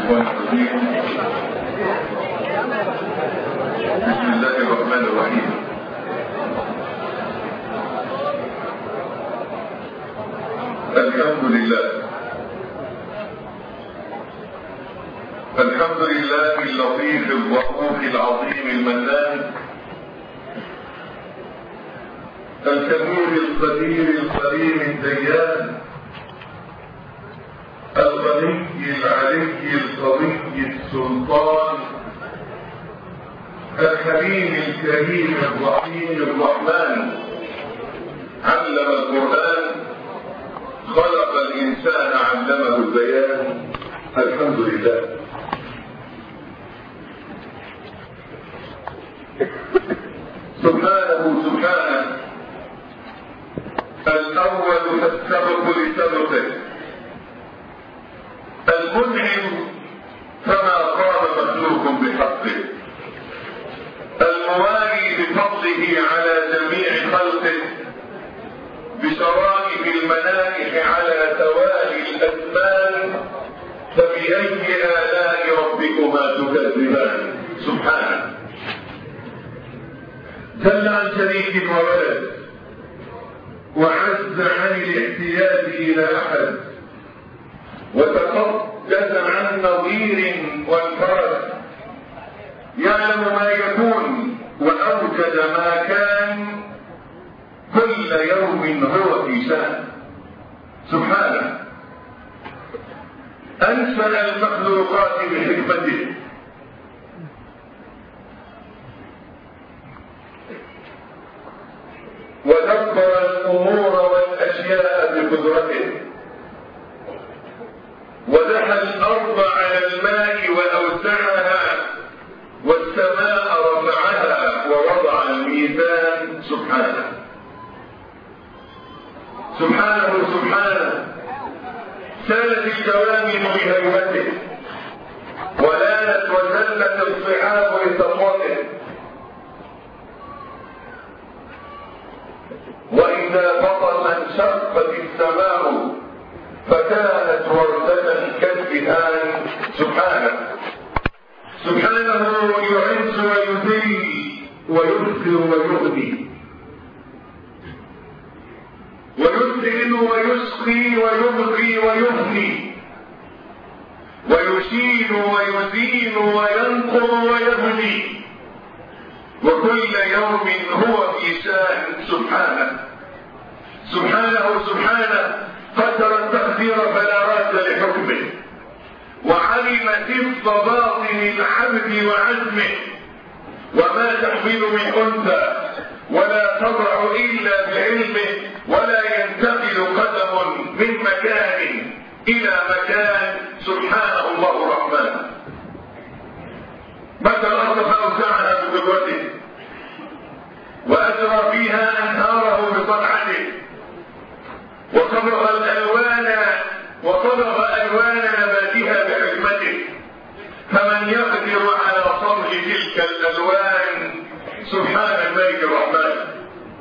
الشيطان الرجيم بسم الله الرحمن الرحيم الحمد لله الحمد لله اللطيف الرؤوف العظيم المنان الكبير القدير الكريم الديان الغني العلي القوي السلطان الحليم الكريم الرحيم الرحمن علم القرآن خلق الإنسان علمه البيان الحمد لله سبحانه سبحانه الأول فالسبق لسبقه المنعم فما قام مخلوق بحقه الموالي بفضله على جميع خلقه بشرائف المنائح على توالي الأزمان فبأي آلاء ربكما تكذبان سبحانه جل عن شريك وولد وعز عن الاحتياج إلى أحد وتقدس عن نظير وانفرد يعلم ما يكون وأوجد ما كان كل يوم هو في شأن سبحانه أنشأ المخلوقات بحكمته ودبر الأمور والأشياء بقدرته ودحى الأرض على الماء وأوسعها والسماء رفعها ووضع الميزان سبحانه سبحانه سبحانه سالت الجوامع بهيبته ولانت وزلت الصعاب لسطوته وإذا بطل انشقت السماء فكانت وردة كالدهان سبحانه سبحانه يعز ويذل ويذكر ويغني ويذل ويسقي ويبقي ويغني ويشيل ويزين وينقر ويبني وكل يوم هو في شان سبحانه سبحانه سبحانه قدر التقدير فلا راد لحكمه وعلم سبط باطن العبد وعزمه وما تحمل من انثى ولا تضع الا بعلمه ولا ينتقل قدم من مكان الى مكان سبحانه الله الرحمن مد الارض فاوسعها بقدرته واجرى فيها انهاره بصنعته وصبغ الالوان وصبغ الوان نباتها بحكمته فمن يقدر على صبغ تلك الالوان سبحان الملك الرحمن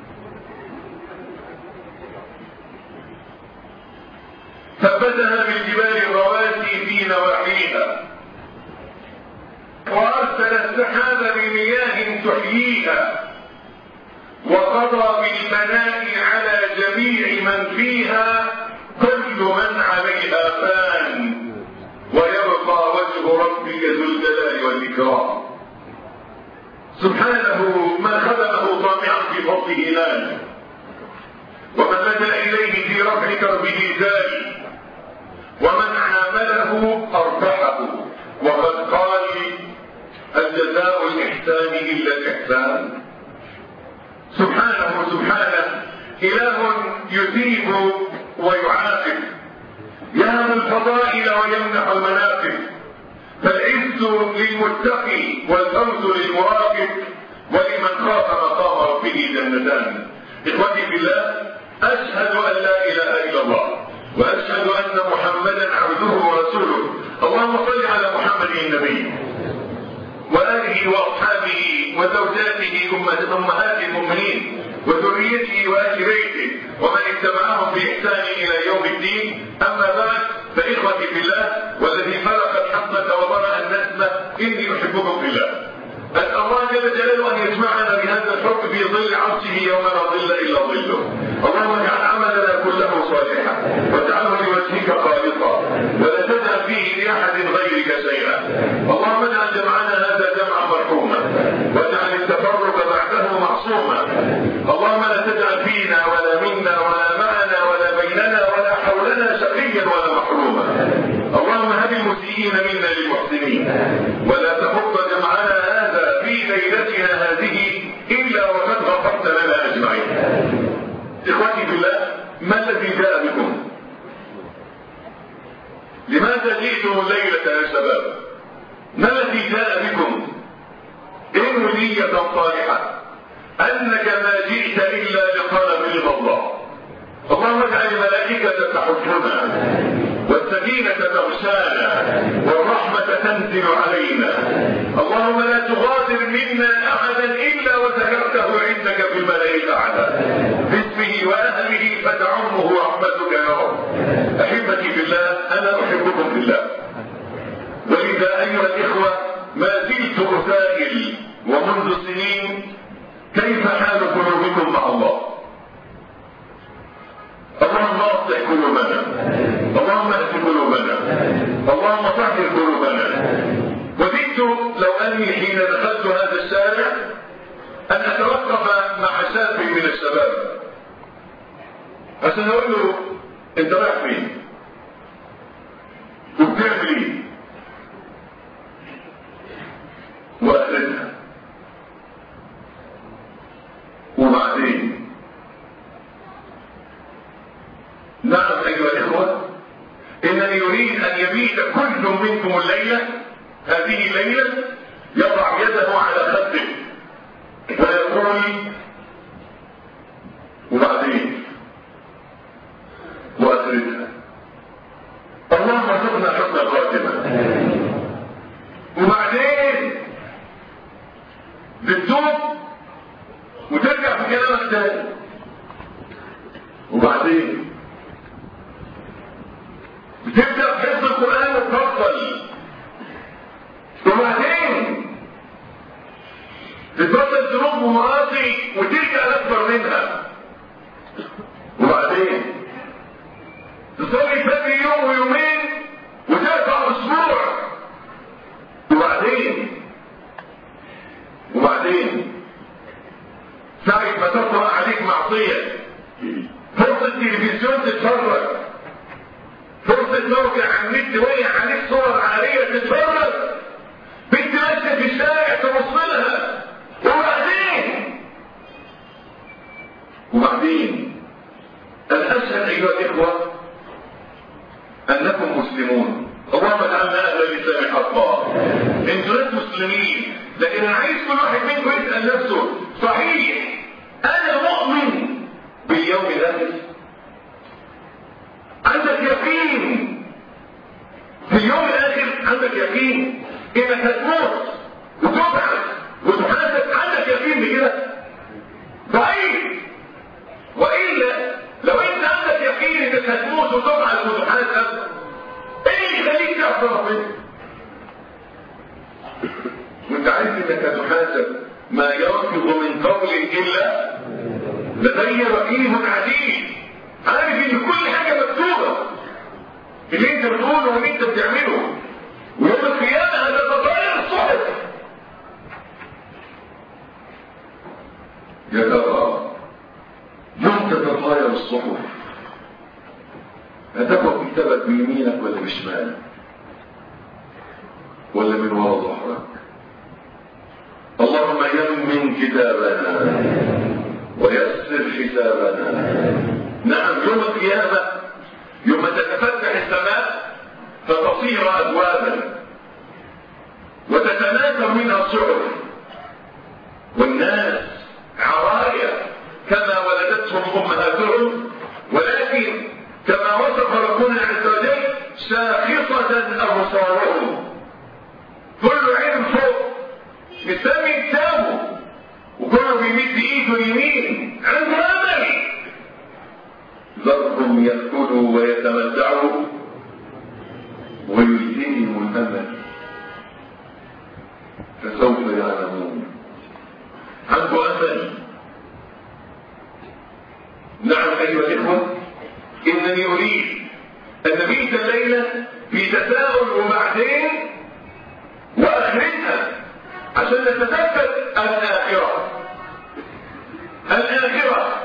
ثبتها بالجبال الرواسي في نواحيها وارسل السحاب بمياه تحييها وقضى بالبناء على جميع من فيها كل من عليها فان ويبقى وجه ربك ذو الجلال والاكرام سبحانه ما خدمه طامعا في فضله نال ومن لجا اليه في رفع كربه زال ومن عامله اربحه وقد قال الجزاء الاحسان الا الاحسان سبحانه سبحانه اله يثيب ويعاقب يهب الفضائل ويمنح المناقب فالعز للمتقي والفوز للمراقب ولمن خاف مقام ربه جنتان اخوتي في الله اشهد ان لا اله الا الله واشهد ان محمدا عبده ورسوله اللهم صل على محمد النبي واله واصحابه وزوجاته امهات المؤمنين وذريته واهل بيته ومن اتبعهم باحسان الى يوم الدين اما بعد فاخوتي في الله والذي خلق الحقه المسيئين منا للمحسنين ولا تحط جمعنا هذا في ليلتنا هذه إلا وقد غفرت لنا أجمعين إخوتي في الله ما الذي جاء بكم لماذا جئتم الليلة يا شباب ما الذي جاء بكم إن نية صالحة أنك ما جئت إلا لطلب رضا الله اللهم اجعل الملائكة تحفنا والسكينة تغشانا والرحمة تنزل علينا اللهم لا تغادر منا أحدا إلا وذكرته عندك في الملائكة الأعلى باسمه وأهله فتعمه رحمتك يا رب أحبتي بالله أنا أحبكم بالله ولذا أيها الإخوة ما زلت أسائل ومنذ سنين كيف حال قلوبكم مع الله اللهم اصلح قلوبنا اللهم اهد قلوبنا اللهم طهر قلوبنا وددت لو اني حين دخلت هذا الشارع ان اتوقف مع شاب من الشباب عشان اقول له انت رايح فين وبتعمل ايه واخرتها وبعدين نعم ايها الاخوه انني اريد ان يبيت كل منكم الليله هذه الليله يضع يده على خده ويقول وبعدين واخرتها اللهم ارزقنا حسن الخاتمه وبعدين بتتوب وترجع في كلامك تاني وبعدين بتبدا بحفظ القران وتفضل وبعدين تتبطل ذنوب ومعاصي وترجع الاكبر منها وبعدين تصلي الفجر يوم ويومين وتقطع اسبوع وبعدين وبعدين ساعة ما تطلع عليك معصية فرصة تلفزيون تتفرج فرصة موقع على النت وقع عليك صور عارية تتفرج بنت ماشية في الشارع تبص لها وبعدين وبعدين الأسهل أيها الإخوة أنكم مسلمون اللهم اجعلنا أهل الإسلام حقا انتوا ناس مسلمين لكن أنا عايز كل واحد منكم يسأل نفسه صحيح أنا مؤمن باليوم الآخر عندك يقين في اليوم الآخر عندك يقين إنك هتموت وتبعث وتحاسب عندك يقين بكده ضعيف وإلا لو أنت عندك يقين إنك هتموت وتبعث وتحاسب إيه اللي يخليك تعصي ربنا؟ وأنت عارف إنك هتحاسب ما يلفظ من قول إلا لدي رقيب عديد عارف ان كل حاجة مكتوبة اللي انت بتقوله واللي انت بتعمله ويوم القيامة هتتطاير الصحف يا ترى يوم تتطاير الصحف هتاخد كتابك بيمينك ولا بشمالك ولا من وراء ظهرك اللهم يمن كتابنا ويسر حسابنا نعم يوم القيامة يوم تتفتح السماء فتصير أبوابا وتتناثر منها الصحف والناس عرايا كما ولدتهم أمهاتهم ولكن كما وصف ربنا عز وجل شاخصة أبصارهم كل عين فوق مسمي كتابه وكله بيمد ايده اليمين عنده امل ذرهم ياكلوا ويتمتعوا ويلهيهم الامل فسوف يعلمون عنده امل نعم ايها الاخوه انني اريد ان نبيت الليله في تساؤل وبعدين واخرتها عشان نتثبت الآخرة الآخرة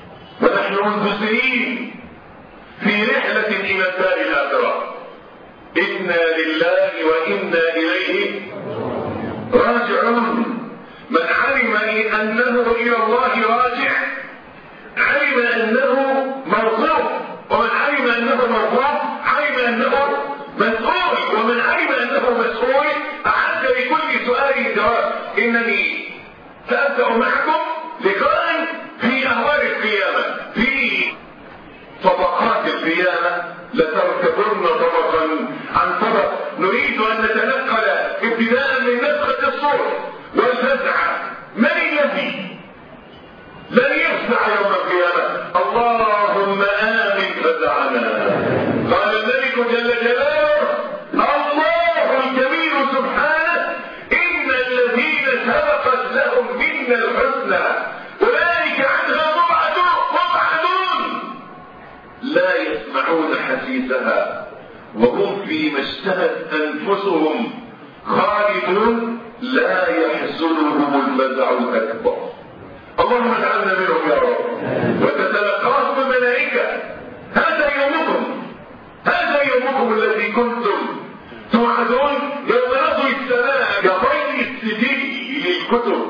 ونحن منذ سنين في رحلة إلى الدار الآخرة إنا لله وإنا إليه راجعون من علم أنه إلى الله راجع علم أنه مرغوب ومن علم أنه مرغوب علم أنه مسؤول ومن علم أنه مسؤول أعد لكل سؤال جواب إنني سأبدأ معكم لقاء في أهوال القيامة في طبقات القيامة لتركبن طبقا عن طبق نريد أن نتنقل ابتداء من نفخة الصور والفزعة من الذي لن يفزع يوم القيامة اللهم آمن فزعنا قال الملك جل جلاله الله الكبير سبحانه إن الذين سبقت لهم منا الحسنى أولئك عنها مبعدون لا يسمعون حسيسها وهم فيما اشتهت أنفسهم خالدون لا يحزنهم الفزع الأكبر اللهم اجعلنا منهم يا رب وتتلقاهم الملائكة هذا يومكم هذا يومكم الذي كنتم توعدون يوم نطوي السماء كطي السجل للكتب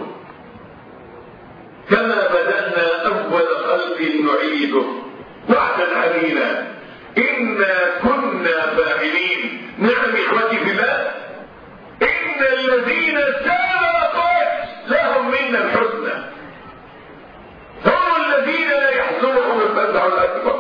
كما بدأنا أول خلق نعيده وعدا علينا إنا كنا فاعلين نعم إخوتي في الله إن الذين سبقت لهم منا الحسنى هم الذين لا يحزنهم الفزع الأكبر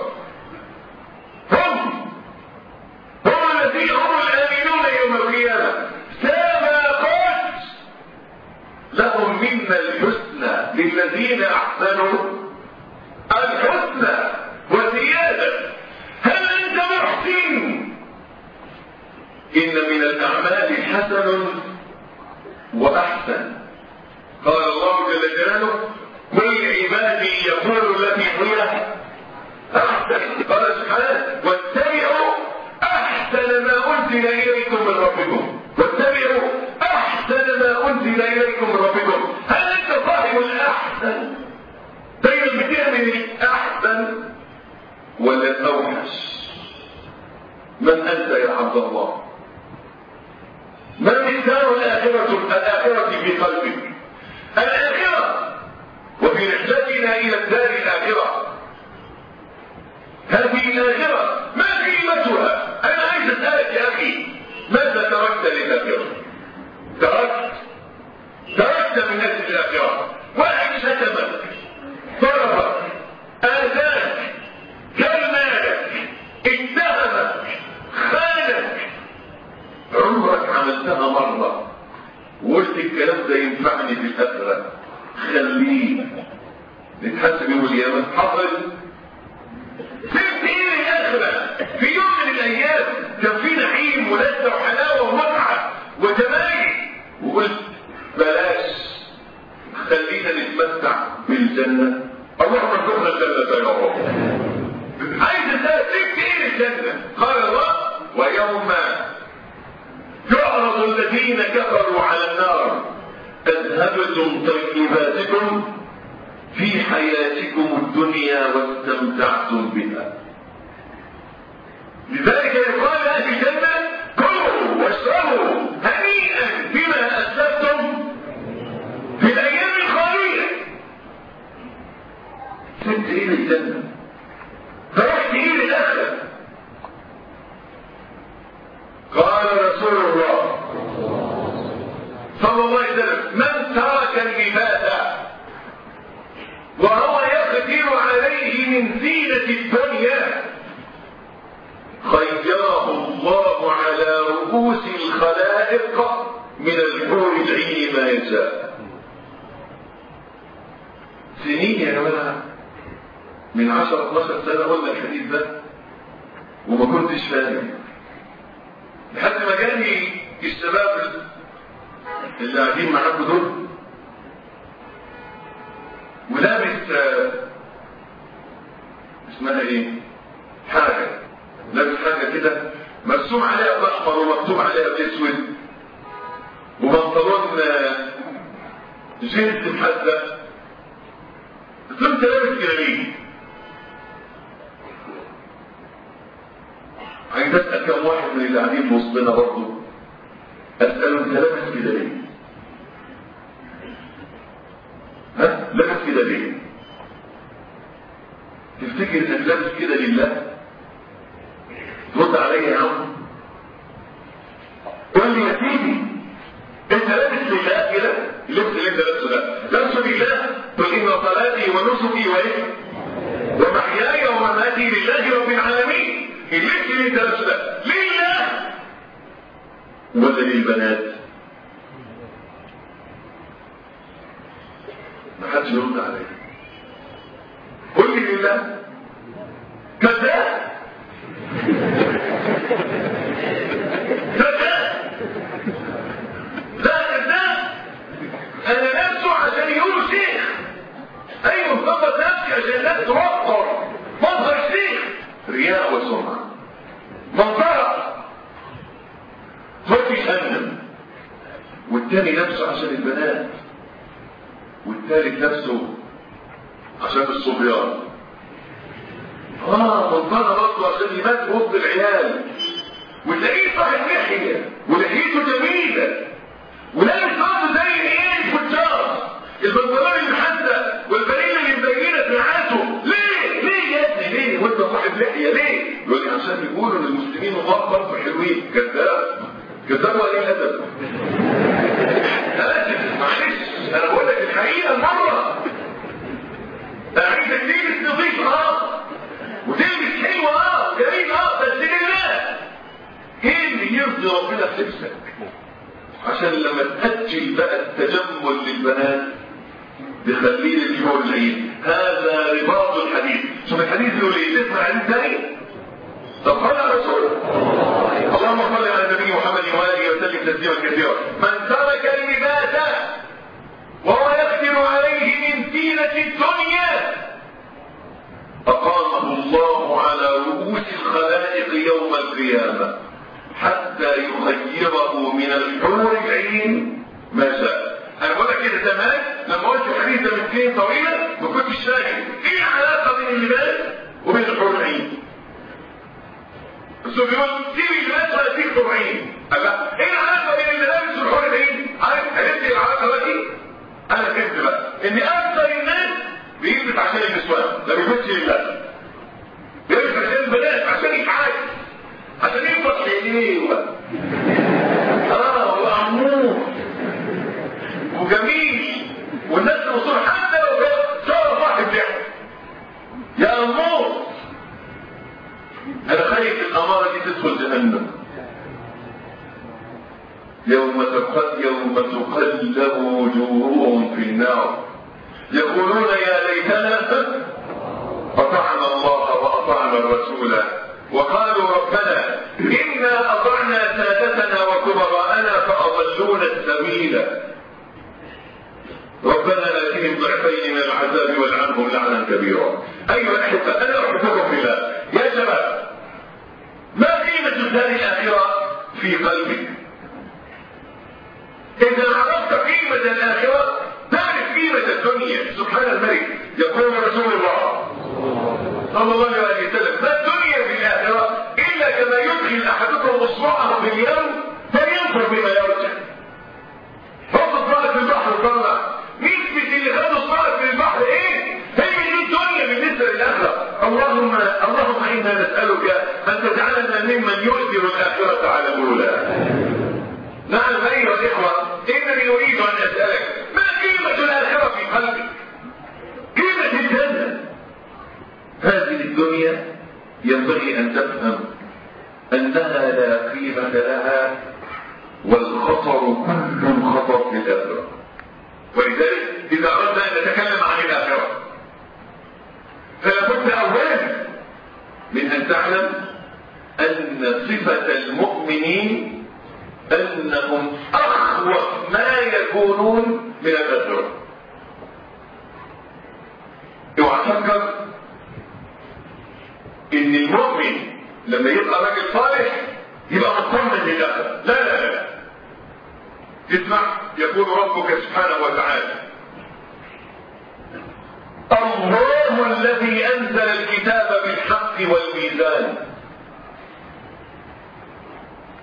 هم هم الذين هم الآمنون يوم القيامة سبقت لهم منا الحسنى للذين أحسنوا الحسنى وزيادة هل أنت محسن إن من الأعمال حسن وأحسن قال الله جل جلاله قل عبادي يقول التي هي أحسن قال سبحانه واتبعوا أحسن ما أنزل إليكم من ربكم واتبعوا أحسن ما أنزل إليكم من ربكم هل أنت صاحب الأحسن دايما بتعمل الأحسن ولا الأوحش من أنت يا عبد الله ما مقدار الآخرة الآخرة في قلبك الآخرة وفي رحلتنا إلى الدار الآخرة هذه الآخرة ما قيمتها أنا عايز أسألك يا أخي ماذا تركت للآخرة تركت تركت من أجل الآخرة واحد شتمك ضربك آذاك كل مالك اتهمك خانك عمرك عملتها مرة وقلت الكلام ده ينفعني في الآخرة خليه نتحسب يوم القيامة حصل سبت ايه الآخرة في يوم من الأيام كان في نعيم ولذة وحلاوة ومتعة وجمال وقلت بلاش خلينا نتمتع بالجنة اللهم ارزقنا الجنة يا رب عايز اسال سبت ايه الجنة قال الله ويوم يعرض الذين كفروا على النار اذهبتم طيباتكم في حياتكم الدنيا واستمتعتم بها لذلك يقال اهل الجنه كلوا واشربوا هنيئا بما اسلفتم في الايام الخاليه سبت ايه للجنه فرحت ايه للاخره قال رسول الله صلى الله عليه وسلم من ترك اللباس وهو يقدر عليه من زينة الدنيا خيره الله على رؤوس الخلائق من الحور العين ما يشاء سنين يا جماعة من 10 12 سنة قلنا الحديث ده وما كنتش فاهم لحد ما جاني الشباب اللي قاعدين معاكم دول ولابس اسمها ايه حاجة لابس حاجة كده مرسوم عليها باحمر ومكتوب عليها باسود وبنطلون جنس محدد كنت لابس جلابيه عايز اسال كم واحد من اللي اللي قاعدين في وسطنا برضه اساله انت لابس كده ليه؟ ها؟ لابس كده ليه؟ تفتكر انك لابس كده لله؟ ترد عليا يا عم قول لي يا سيدي انت لابس لله كده اللبس اللي انت لابسه ده لابسه لله قل ان صلاتي ونسكي وايه ومحياي ومماتي لله رب العالمين اللبس اللي انت لابسه ده لله ولا للبنات ما حدش يرد عليا قل لي لله كذاب كذاب لا كذاب انا نفسه عشان يقول شيخ ايوه مظبط نفسي عشان الناس توقر مظهر شيخ رياء وسمعه منظره خد يسلم والتاني نفسه عشان البنات والتالت نفسه عشان الصبيان اه منظره برضه عشان يبات وسط العيال وتلاقيه صاحب لحيه ولحيته جميله ولابس برضه زي الايه الفجار البنطلون المحدد والبريل اللي مبينه دراعاته ليه؟ ليه يا ابني ليه؟ وانت صاحب لحيه ليه؟ يقول لي عشان يقولوا ان المسلمين الله برضه حلوين كذاب كذاب ولا ايه الادب؟ معلش انا بقول لك الحقيقه مره عايزك تلبس نظيف اه وتلبس حلو اه جميل اه بس لله ايه اللي يرضي ربنا في لبسك عشان لما تأجل بقى التجمل للبنات بخليل الحور العيد هذا رباط الحديث شوف الحديث بيقول ايه تسمع عن تاني طب صلى على رسول اللهم صل على النبي محمد واله وسلم تسليما كثيرا من ترك اللباس وهو يقدر عليه من زينة الدنيا أقامه الله على رؤوس الخلائق يوم القيامة حتى يخيره من الحور العين ما شاء انا بقول لك كده زمان لما قلت الحديث ده من سنين طويله ما كنتش فاهم ايه العلاقه بين اللباس وبين الحور العين بس هو بيقول سيب اللباس ولا سيب الحور العين قال لا ايه العلاقه بين اللباس والحور العين عارف عرفت ايه العلاقه بقى دي انا فهمت بقى ان اكثر الناس بيلبس عشان النسوان ما بيلبسش لله بيلبس عشان البنات عشان يتعايش عشان ينفخ ايديه اه هو عمور وجميل والناس الوصول حتى لو صار صاحب لحم يا امور انا خايف الاماره دي تدخل جهنم يوم تقل يوم تقلب وجوههم في النار يقولون يا ليتنا اطعنا الله واطعنا الرسول وقالوا ربنا إنا أطعنا سادتنا وكبراءنا فأضلونا السبيل ربنا آتهم ضعفين من العذاب والعنهم لعنا كبيرا أيها الأحبة أنا أحبكم في الله يا شباب ما قيمة الدار الآخرة في قلبك إذا عرفت قيمة الآخرة تعرف قيمة الدنيا سبحان الملك يقول رسول الله صلى الله عليه وسلم ما الدنيا في الآخرة إلا كما يدخل أحدكم إصبعه في اليوم فينظر بما يرجع حط إصبعك في البحر طالع نسبة اللي خدوا إصبعك في البحر إيه؟ هي دي الدنيا بالنسبة للآخرة اللهم اللهم إنا نسألك أن تجعلنا ممن يؤثر الآخرة على الأولى نعم أيها الإخوة إنني أريد أن أسألك ما قيمة الآخرة في قلبك؟ قيمة الجنة هذه الدنيا ينبغي أن تفهم أنها لا قيمة لها والخطر كل خطر في الآخرة ولذلك إذا أردنا أن نتكلم عن الآخرة فلا بد أولا من أن تعلم أن صفة المؤمنين أنهم أخوف ما يكونون من الآخرة اوعى تفكر ان المؤمن لما يبقى راجل صالح يبقى مطمن للاخره لا لا لا اسمع يقول ربك سبحانه وتعالى الله الذي انزل الكتاب بالحق والميزان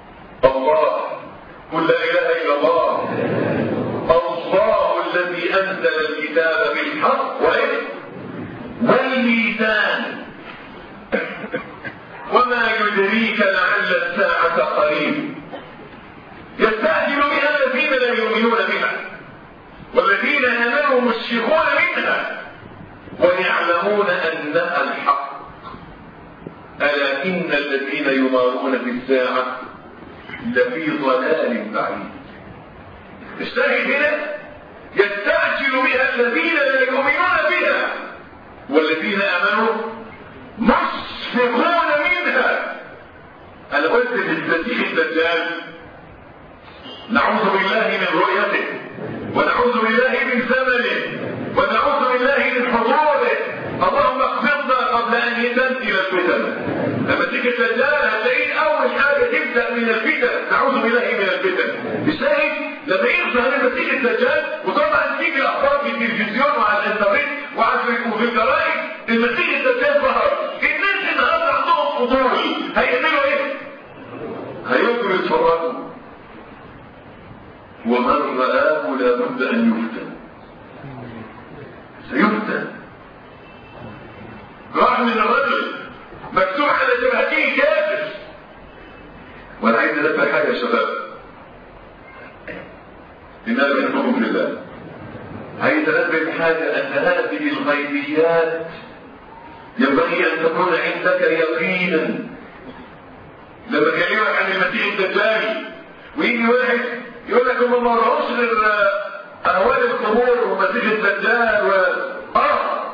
قل لا اله الا الله الله الذي انزل الكتاب بالحق وايه والميزان وما يدريك لعل الساعة قريب يستعجل بها الذين لا يؤمنون بها والذين امنوا مشفقون منها ويعلمون انها الحق الا ان الذين يمارون في الساعه لفي ضلال بعيد الشاهد هنا يستعجل بها الذين لا يؤمنون بها والذين امنوا مشفقون منها انا قلت للمسيح الدجال نعوذ بالله من رؤيته ونعوذ بالله من زمنه ونعوذ بالله من حضوره اللهم اغفرنا قبل ان تنزل الفتن لما تيجي الدجال هتلاقيه اول حاجه تبدا من الفتن نعوذ بالله من الفتن الشاهد لما يظهر المسيح الدجال وطبعا تيجي الاخبار في التلفزيون وعلى الانترنت وفي الجرائد المسيح الدجال ظهر الناس النهارده عندهم فضول هيعملوا ايه؟ هيجروا يتفرجوا ومن رآه لابد أن يفتن سيفتن راح من الرجل مكتوب على جبهته كافر وانا عايز ادفع حاجه يا شباب اننا بنحبكم في الله عايز انبه حاجه ان هذه الغيبيات ينبغي ان تكون عندك يقينا لما كلمك عن المسيح الدجال ويجي واحد يقول لك هم ما راهوش غير اهوال القبور ومسيح الدجال و اه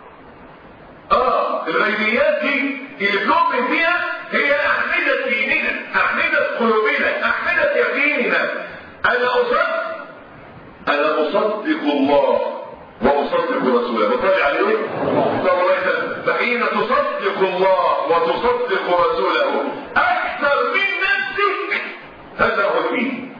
اه الغيبيات دي اللي بنؤمن فيها هي احمده ديننا احمده قلوبنا احمده يقيننا انا اصدق انا اصدق الله واصدق رسوله بطلع عليه صلى الله عليه وسلم فحين تصدق الله وتصدق رسوله اكثر من نفسك هذا هو الدين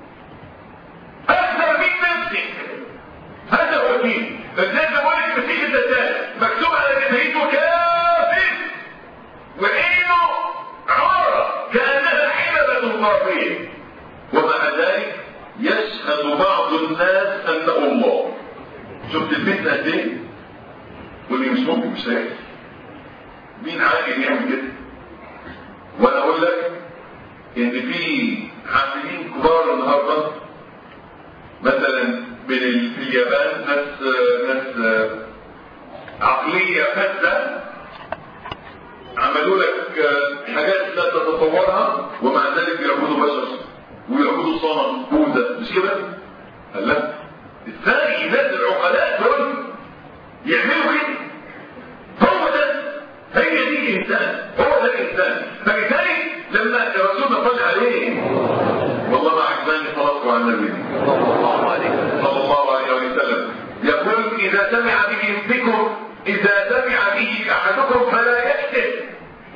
اكثر من نفسك هذا هو الدين فازاي بقول لك مسيح الدجال مكتوب على جبهته كافر وعينه عارة كانها حلبة قاضية ومع ذلك يشهد بعض الناس انه الله شفت الفتنة قد ايه؟ واللي مش ممكن مش هيحصل مين عاقل يعمل كده؟ وانا اقول لك ان في عاملين كبار النهارده مثلا من في اليابان ناس ناس عقليه فاسده عملوا لك حاجات لا تتصورها ومع ذلك يعبدوا بشر ويعبدوا صنم بوذا مش كده؟ قال لا ازاي الناس العقلاء دول يعملوا كده؟ هو ده هي دي الانسان هو ده الانسان فلذلك لما الرسول صلى عليه والله ما عجباني صلاتكم على النبي صلى الله عليه وسلم يقول اذا سمع به الذكر اذا سمع به احدكم فلا يكتب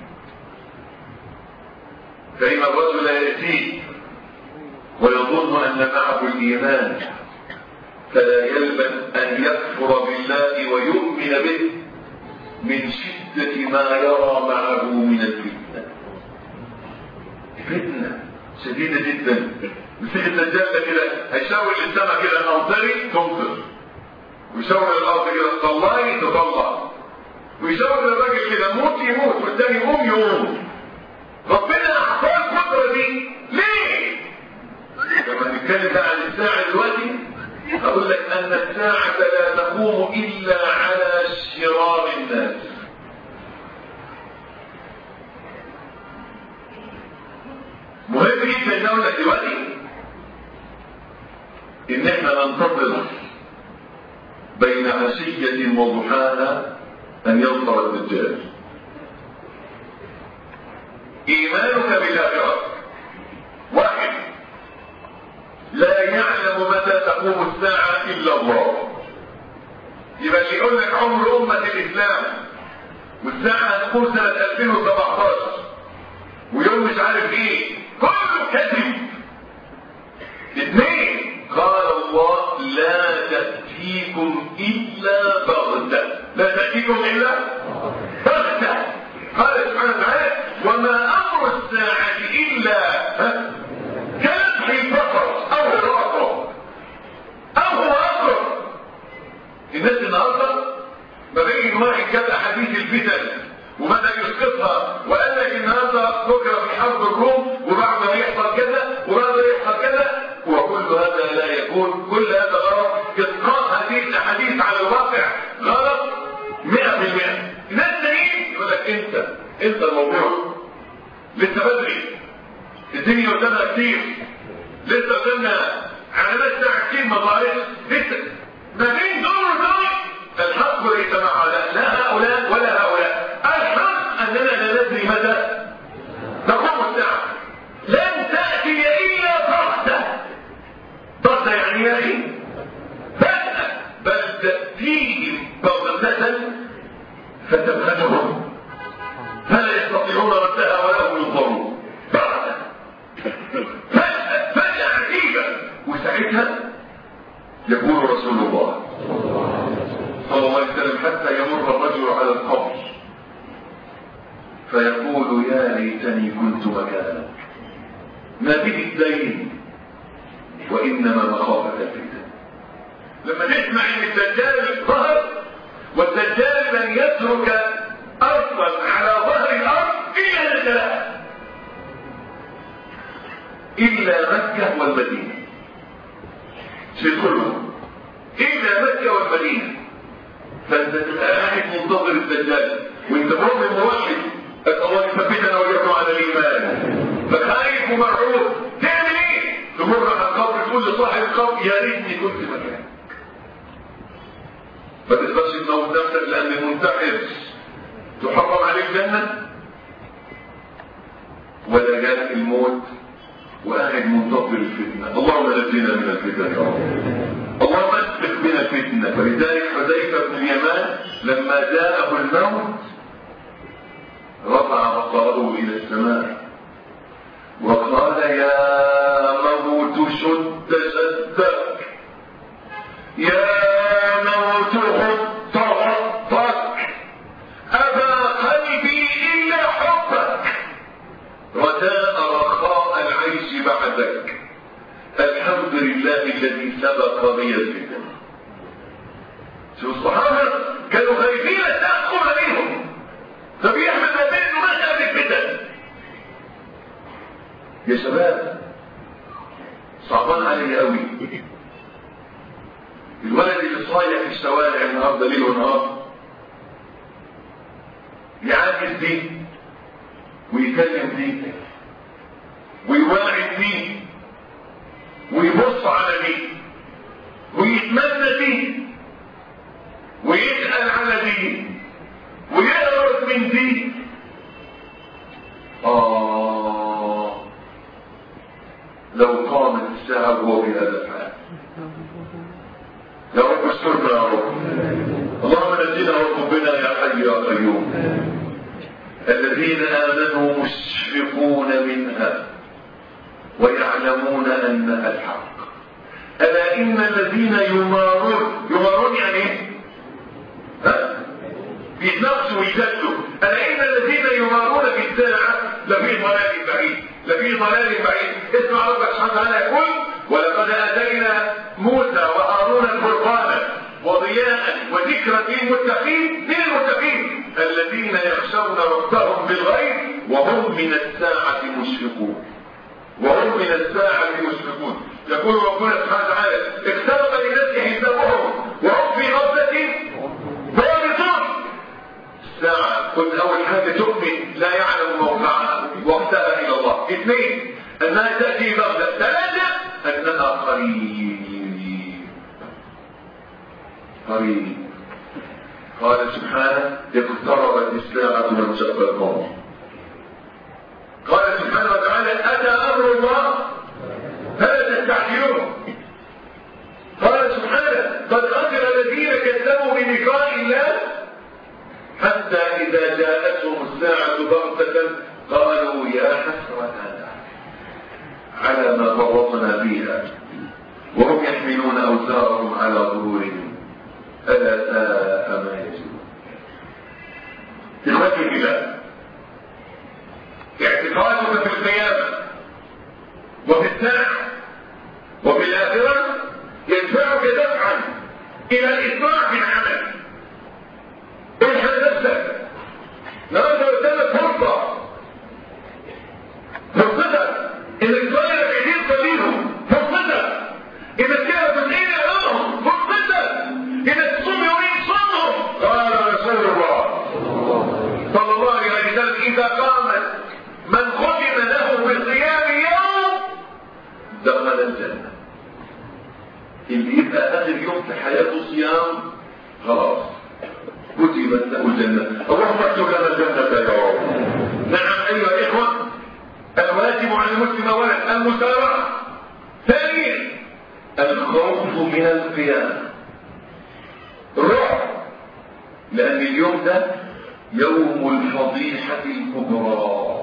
فإن الرجل يأتيه ويظن أن معه الإيمان فلا يلبث أن يكفر بالله ويؤمن به من شدة ما يرى معه من الفتنة فتنة شديدة جدا مسيح الدجال كده هيشاور للسماء كده امطري تمطر ويشاور للارض كده طلعي تطلع ويشاور للراجل كده موت يموت والتاني يقوم يقوم ربنا اعطاه القدره دي ليه؟ لما نتكلم بقى عن الساعه دلوقتي اقول لك ان الساعه لا تقوم الا على شرار الناس مهم جدا ان اقول لك دلوقتي ان احنا ننتظر بين عشية وضحاها ان يظهر الدجال ايمانك بالاخرة واحد لا يعلم متى تقوم الساعة الا الله يبقى اللي يقول لك عمر امة الاسلام والساعة هتقوم سنة 2017 ويوم مش عارف ايه كله كذب اثنين قال الله لا تأتيكم إلا بغتة لا تأتيكم إلا بغتة قال سبحانه وتعالى وما أمر الساعة إلا كلمح البصر يكون كل هذا غلط اسقاط هذه الاحاديث على الواقع غلط 100% ناس تانيين يقول لك انت انت الموضوع لسه بدري الدنيا قدامها كتير لسه قدامنا علامات ساعة كتير ما ظهرتش لسه ما بين دول ودول الحق ليس مع لا, لا هؤلاء ولا هؤلاء الحق اننا لا ندري متى تقوم الساعة لن تأتي إلا بغتة بغتة يعني ما إيه؟ بغتة بل تأتيهم بغتة فتبخسهم فلا يستطيعون ردها ولا هم ينظرون بغتة فجأة فجأة عجيبة وساعتها يقول رسول الله صلى الله عليه وسلم حتى يمر الرجل على القبر فيقول يا ليتني كنت مكانك ما به الدين وانما مخافه الفتن لما نسمع ان الدجال ظهر والدجال لن يترك ارضا على ظهر الارض الا ثلاثه الا مكه والمدينه في كلهم الا مكه والمدينه فانت تبقى قاعد منتظر الدجال وانت مؤمن موحد اسال الله يثبتنا واياكم على الايمان فخايف ومرعوب تعمل ايه؟ تمر على القبر تقول لصاحب القبر يا ريتني كنت مكانك ما تقدرش تموت نفسك لان المنتحر تحرم عليه الجنه ولا جالك الموت وقاعد منتظر الفتنه اللهم نجينا من الفتن يا رب اللهم اسبق بنا الفتنه فلذلك حذيفه بن اليمان لما جاءه الموت رفع بصره الى السماء وقال يا موت شد شدك يا موت غط غطك أبى قلبي إلا حبك رجاء رخاء العيش بعدك الحمد لله الذي سبق بي الفتن شوف الصحابة كانوا خايفين تأخذ منهم فبيحمد ربنا انه ما سأل الفتن يا شباب صعبان علي قوي الولد اللي صايع في الشوارع النهارده ليل ونهار يعاكس دي ويكلم دي ويواعد دي ويبص على دي ويتمنى دي ويسأل على دي ويقرب من دي آه لو قامت الساعة وهو بهذا الحال يا رب استرنا يا رب اللهم نجينا وارزقنا يا حي يا قيوم الذين آمنوا مشفقون منها ويعلمون أنها الحق ألا إن الذين يمارون يمارون يعني ايه؟ ها؟ بيتنافسوا ويجادلوا ألا إن الذين يمارون في الساعة لفي ضلال بعيد لفي ضلال بعيد اسمع ربك سبحانه وتعالى يقول ولقد آتينا موسى وهارون الفرقان وضياء وذكرى للمتقين للمتقين الذين يخشون ربهم بالغيب وهم من الساعة مشفقون وهم من الساعة مشفقون يقول ربنا سبحانه وتعالى اقترب للناس حسابهم وهم في غفلة ضابطون الساعة قلت أول حاجة تؤمن لا يعلم موقعها وقتها إلى الله اثنين أنها تأتي بغدة ثلاثة أنها قريب قريب قال سبحانه اقتربت الساعة وانشق القمر قال سبحانه وتعالى أتى أمر الله فلا تستعجلوه قال سبحانه قد خسر الذين كذبوا بلقاء الله حتى إذا جاءتهم الساعة بغتة قالوا يا حسرتنا على ما فرطنا فيها وهم يحملون أوزارهم على ظهورهم ألا ساء ما يزيدون إخوتي بالله اعتقادك في القيامة وفي الساعة وفي الآخرة يدفعك دفعا إلى الإسراع في العمل الحق نفسك النهارده قدامك فرصة فرصتك انك تغير كثير قليلهم فرصتك انك تعرف دخل الجنة اللي يبقى آخر يوم في حياته صيام خلاص كتبت له الجنة اللهم اكتب لنا الجنة يا رب نعم أيها الإخوة الواجب على المسلم أولا المسارعة ثانيا الخوف من القيامة الرعب لأن اليوم ده يوم الفضيحة الكبرى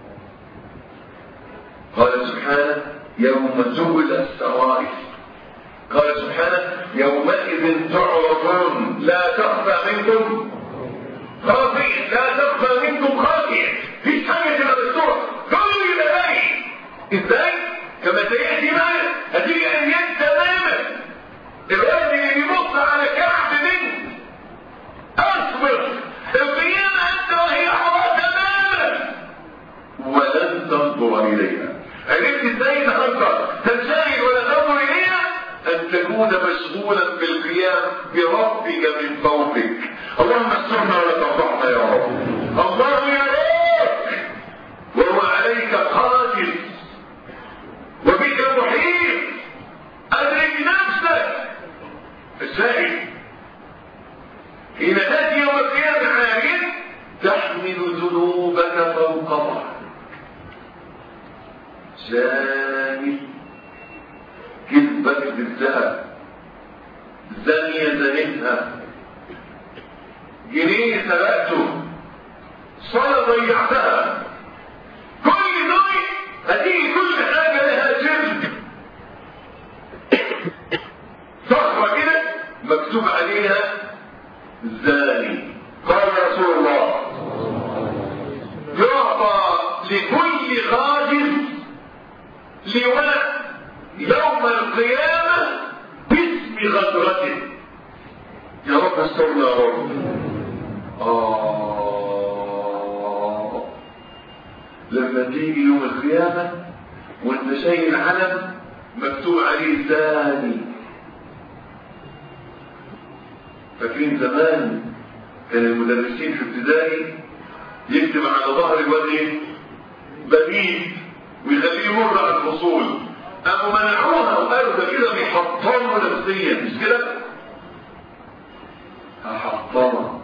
قال سبحانه يوم تبل السرائر قال سبحانه يومئذ تعرضون لا تخفى منكم خافية لا تخفى منكم خافية في حاجة تبقى مستورة كله يبقى باين ازاي؟ كما سيأتي معنا هتيجي أيام تماما الراجل اللي بيبص على كعب منه اصبر القيامة انت وهي حرام تماما ولن تنظر اليها عرفت ازاي تنظر تنشغل ولا تنظر اليها ان تكون مشغولا بالقيام بربك من فوقك اللهم استرنا ولا تفضحنا يا رب الله يراك وهو عليك قادر وبك محيط ادرك نفسك السائل حين تأتي يوم القيامة عارية تحمل ذنوبك فوق ظهرك زاني كذبك بالذهب زانية زنتها جنيه سرقته صلاة ضيعتها كل دول هتيجي كل حاجة لها جلد صخرة كده مكتوب عليها زاني قال رسول الله يعطى لكل غادر لواء يوم القيامة باسم غدرته يا رب استرنا يا رب آه لما تيجي يوم القيامة وانت شايل علم مكتوب عليه زاني فاكرين زمان كان المدرسين في ابتدائي يكتب على ظهر الواد ايه؟ بديل ويخليه يمر على الفصول قاموا منعوها وقالوا ده كده بيحطموا نفسيا مش كده؟ هحطمك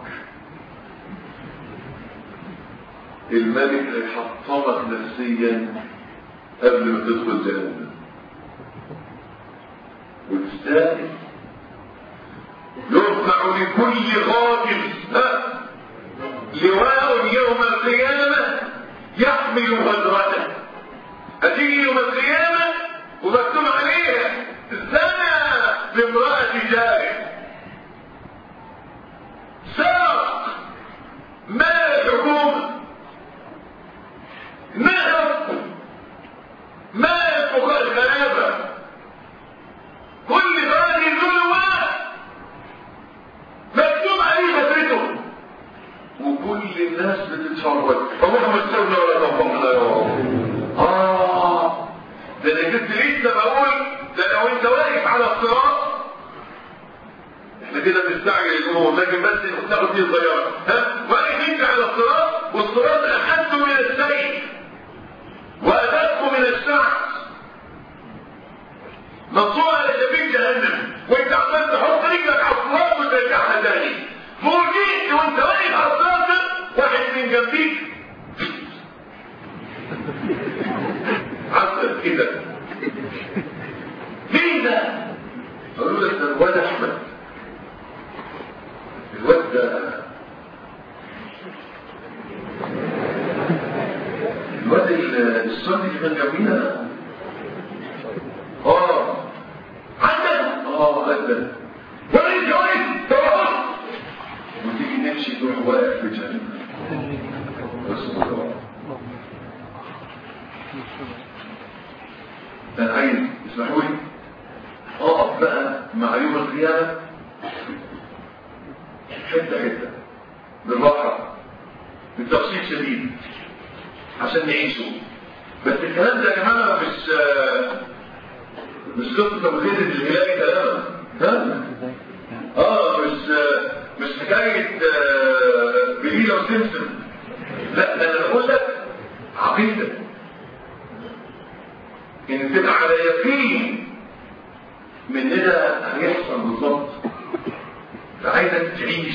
الملك هيحطمك نفسيا قبل ما تدخل جهنم وتستاهل يرفع لكل غادر لواء يوم القيامة يحمل غدرته هتيجي يوم القيامة ومكتوب عليها زنى بامرأة جاره سرق مال الحكومة نهب مال فقراء الغلابة كل غادر له مكتوب عليه فترته وكل الناس بتتفرج اللهم استرنا ولا تنفقنا يا رب اه ده انا كنت لسه بقول ده لو انت واقف على الصراط احنا كده بنستعجل الامور لكن بس ناخد دي صغيره ها واقف انت على الصراط والصراط احد من السيف وادق من الشعب مقطوع على شبيك جهنم وانت عمال تحط رجلك على الصراط وترجعها تاني فوجئت وانت واقف على الصراط واحد من جنبيك عسل كده مين ده؟ قالوا لك ده الواد احمد الواد ده الواد الصوت اللي كان جنبينا ده اه عندك اه عندك وين جوين تروح وتيجي نمشي تروح واقف في جهنم بس الله انا عايز اسمحوا لي اقف بقى مع يوم القيامه حته حته بالراحه بالتفصيل شديد عشان نعيشه بس الكلام ده يا جماعه مش مش قصه تمثيل الهلالي تماما ها اه مش مش حكايه بليله وسمسم لا ده انا بقول لك عقيده ان وتبقى على يقين من ان ده هيحصل بالظبط فعايزك تعيش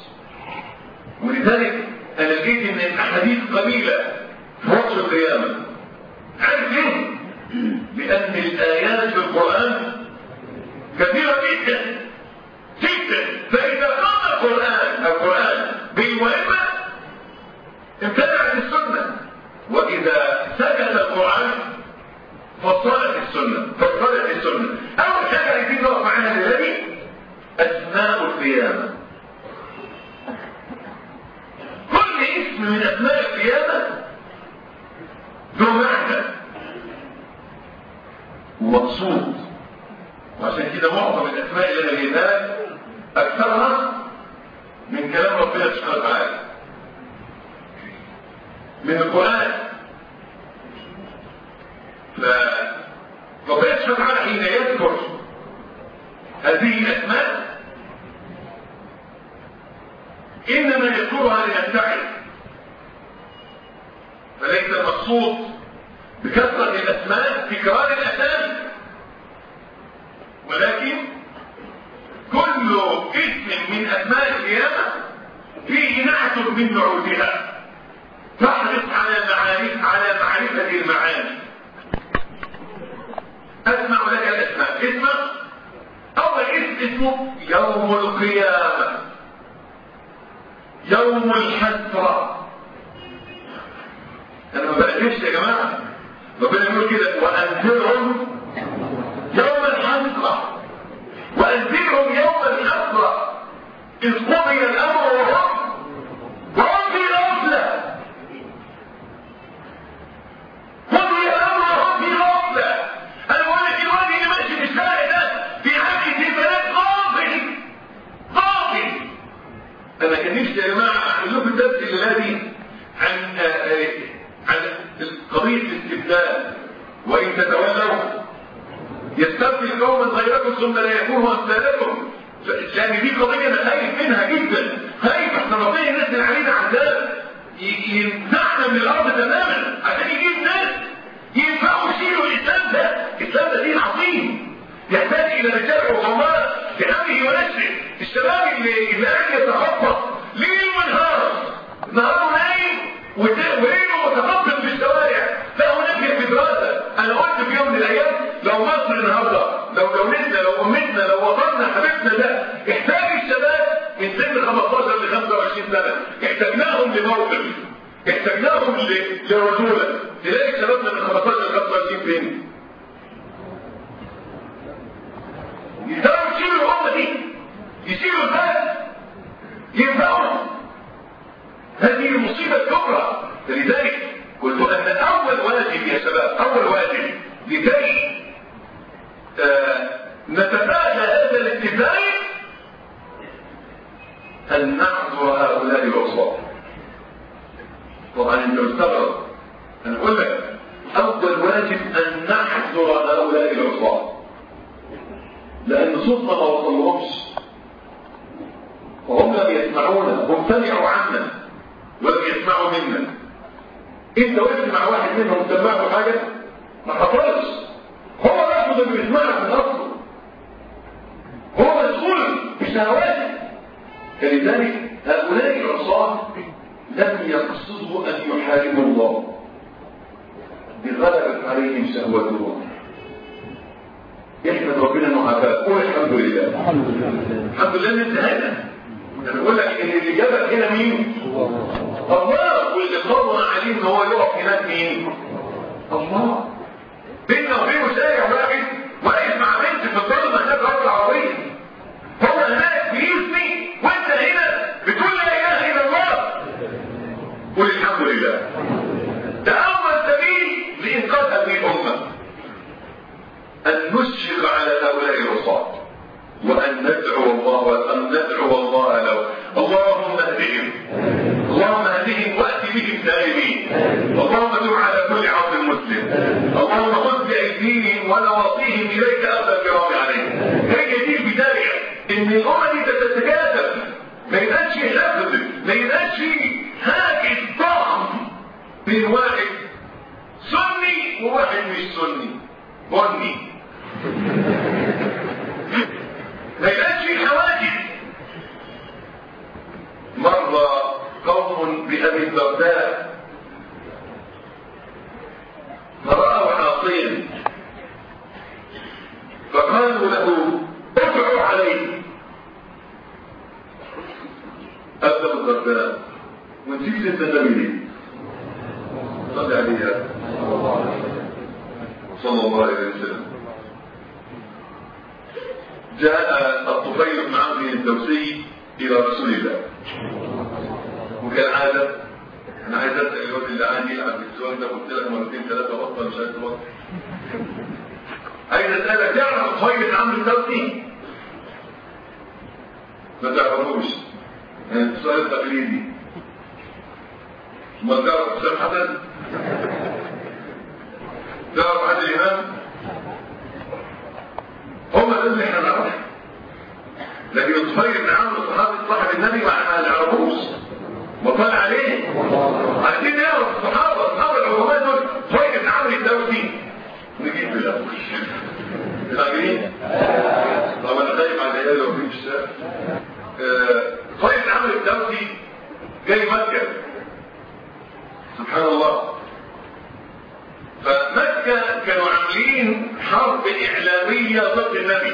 ولذلك انا لقيت ان الاحاديث قليله في وقت القيامه عارف ليه؟ لان الايات في القران كثيره جدا جدا فاذا قام القران القران بالمهمه امتنعت السنه واذا سكت القران فصلت السنه فصلت السنه اول حاجه عايزين نقف معاها دلوقتي اسماء القيامه كل اسم من اسماء القيامه له معنى ومقصود وعشان كده معظم الاسماء اللي انا جايبها لك اكثرها من كلام ربنا سبحانه وتعالى من القران فربنا سبحانه وتعالى حين يذكر هذه الاسماء انما يذكرها لنتعظ فليس المقصود بكثرة الأسماء تكرار الأسامي ولكن كل اسم من أسماء القيامة فيه نعت من نعوتها تحرص على معارف على معرفة المعاني أسمع لك الأسماء اسمع أول اسم اسمه يوم القيامة يوم الحسرة انا ما بقدرش يا جماعه ربنا يقول كده وانذرهم يوم الحسره وانذرهم يوم الحسره اذ قضي الامر وهم وهم في غفله قضي الامر وهم في غفله انا بقول لك الواد اللي ماشي في الشارع ده في حاجه البنات غافل غافل انا كان نفسي يا جماعه اعمل لكم الدرس الذي عن عن قضية الاستبدال وإن تتولوا يستبدل قوما غيركم ثم لا يكونوا أمثالكم لأن دي قضية أنا خايف منها جدا خايف احنا ربنا ينزل علينا عذاب يمنعنا من الأرض تماما عشان يجيب ناس ينفعوا يشيلوا الإسلام ده الإسلام ده دين عظيم يحتاج إلى رجال وغمارة في أمره ونشره الشباب اللي اللي قاعد يتخبط ليل ونهار نهاره نايم وليله متخبط في الشوارع لا هناك في دراسه انا قلت في يوم من الايام لو مصر النهارده لو دولتنا لو امتنا لو وطننا حبيبنا ده احتاج الشباب من سن 15 ل 25 سنه احتاجناهم لموقف احتاجناهم لرجوله تلاقي شبابنا من 15 ل 25 فين؟ يقدروا يشيلوا الامه دي يشيلوا البلد ينفعوا هذه المصيبة الكبرى لذلك قلت أن أول واجب يا شباب أول واجب لكي آه نتفادى هذا الاتفاق أن نحضر هؤلاء العصاة طبعا انت مستغرب انا اقول لك اول واجب ان نحضر هؤلاء العصاة لان صوتنا ما وصلهمش وهم لم يسمعونا هم سمعوا عنا ولم يسمعوا منا انت وقفت مع واحد منهم سمعه حاجة ما حصلش هو نفسه اللي بيسمعك من اصله هو مسؤول بشهواته فلذلك هؤلاء العصاة لم يقصدوا ان يحاربوا الله بغلبت عليهم شهوتهم يحمد ربنا المعافاة قول الحمد لله الحمد لله الحمد لله ان انتهينا انا بقول لك ان اللي جابك هنا مين الله واللي قضى عليه ان هو يقف هناك مين الله بيننا وبينه شارع واحد واقف مع بنت في الظلمه هناك رب العربيه هو هناك بيزني وانت هنا بتقول لا اله الا الله قول الحمد لله ده اول سبيل لانقاذ هذه الامه ان نشفق على هؤلاء العصاه وأن ندعو الله وأن ندعو الله له اللهم اهدهم اللهم اهدهم وأت بهم تائبين اللهم دع على كل عبد مسلم اللهم خذ بأيديهم ونواصيهم إليك أخذ الكرام عليهم هي دي البداية إن الأمة دي تتكاتف ما يبقاش حفظ ما يبقاش هاجس ضخم بين واحد سني وواحد مش سني بني ما يبقاش في حواجز مر قوم بأبي الدرداء فرأوا عاصيا فقالوا له ادعوا عليه أبا الدرداء ونسيت سيدنا النبي ليه صلى عليه صلى الله عليه وسلم جاء الطفيل بن عمرو الدوسي الى رسول الله وكالعاده انا عايز اسال الواد اللي عندي يلعب السؤال ده قلت لك مرتين ثلاثه بطل مش عايز تبطل عايز اسالك تعرف الطفيل بن عمرو الدوسي ما تعرفوش السؤال التقليدي ما تعرف حسام حسن تعرف عادل امام هم دول اللي احنا نعرف لكن الطفيل بن عمرو الصحابي صاحب النبي ما نعرفوش وطلع عليه عايزين نعرف الصحابه اصحاب العلماء دول طفيل بن عمرو الدوسي نجيب بالاول فاهمين؟ طب انا خايف على العيال لو في الشارع طفيل بن عمرو الدوسي جاي مكه سبحان الله فمكة كانوا عاملين حرب إعلامية ضد النبي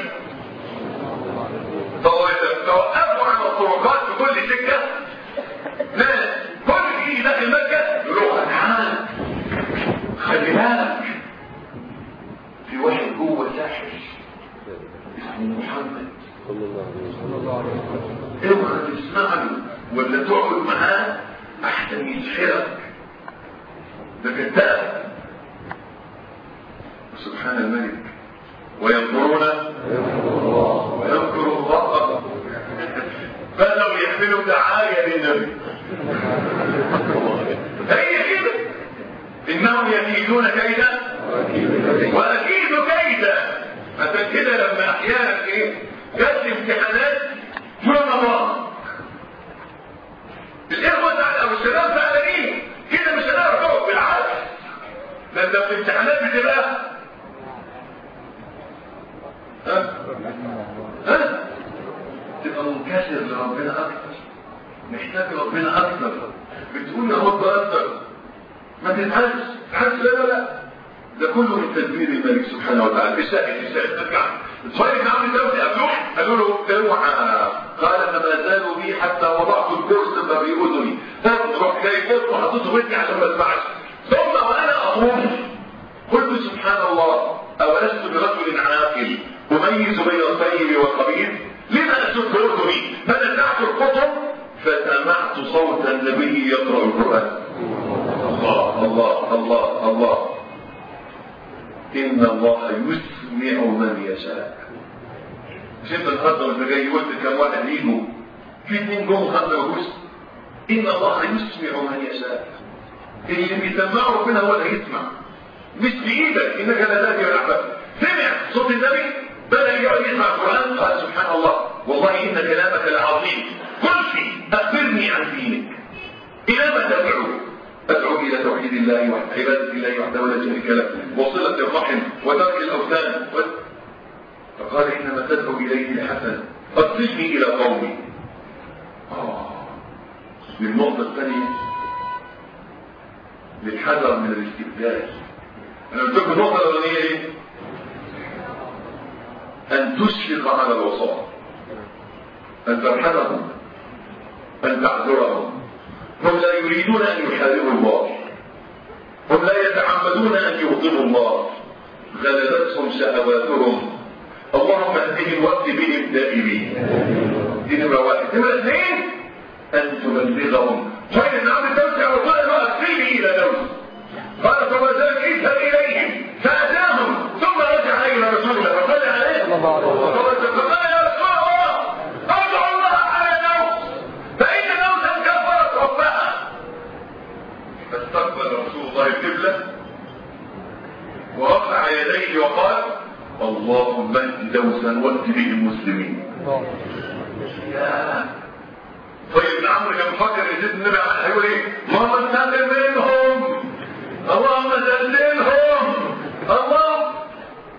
توقفوا على الطرقات في كل سكة ناس كل شيء داخل مكة يروح تعال خلي بالك في واحد جوه ساحر اسمه محمد صلى الله عليه وسلم اوعى تسمع له ولا تقعد معاه احسن يسحرك ده كذاب سبحان الملك وينظرون ويذكر الله بدأوا يحملوا دعاية للنبي هي كده إنهم يكيدون كيدا وأكيد كيدا عشان كده لما أحيانا إيه جت امتحانات في رمضان الإخوة أو الشباب زعلانين كده مش هنعرف نقعد بالعكس ده انت في الامتحانات بتبقى ها ها تبقى منكسر لربنا اكتر محتاج ربنا اكتر بتقول يا رب اكتر ما تتحس تحس لا لا لا ده كله من تدبير الملك سبحانه وتعالى الشاهد الشاهد ترجع صاير عم الدوسي قبلوه قالوا له اوعى قال فما زالوا بي حتى وضعت الكرسي ما في اذني تروح جاي كرسي وحطيته ودني عشان ما اسمعش ثم وانا اقول قلت سبحان الله اولست برجل عاقل اميز بين الطيب والخبيث لما اشد اذني فنزعت القطب فسمعت صوت النبي يقرا القران الله الله الله الله ان الله يسمع من يشاء مش انت النهارده وانت جاي قلت كم واحد يجوا في اثنين جم خمسه وجوز ان الله يسمع من يشاء اللي بيسمعه ربنا هو اللي هيسمع مش بايدك انك لا تاتي ولا احباب سمع صوت النبي بدا يقعد يسمع القران قال سبحان الله والله ان كلامك لعظيم قل في اخبرني عن دينك الى ما تدعو ادعو الى توحيد الله وعباده الله وحده ولا شريك له وصله الرحم وترك الاوثان و... فقال انما تدعو اليه الحسن ارسلني الى قومي آه. للنقطه الثانيه للحذر من الاستبدال انا قلت لكم النقطه الاولانيه ايه ان تشفق على الوصاة ان ترحمهم ان تعذرهم هم لا يريدون ان يحاربوا الله هم لا يتعمدون ان يغضبوا الله غلبتهم شهواتهم اللهم اهدهم وقت بهم دائمين دي نمره واحد نمره اثنين ان تبلغهم فإن ابن عبد الدوسي على طول أرسلني إلى دوس قال فما ذلك اذهب إليهم فأتاهم ثم رجع إلى رسول الله فصلى عليه فقال يا رسول الله أدعو الله على دوس فإن دوسا كفرت ربها فاستقبل رسول الله القبلة ورفع يديه وقال اللهم اهد دوسا وات به المسلمين يا طيب عمرو كان مفكر ان سيدنا النبي هيقول ايه؟ اللهم سلم منهم اللهم سلمهم الله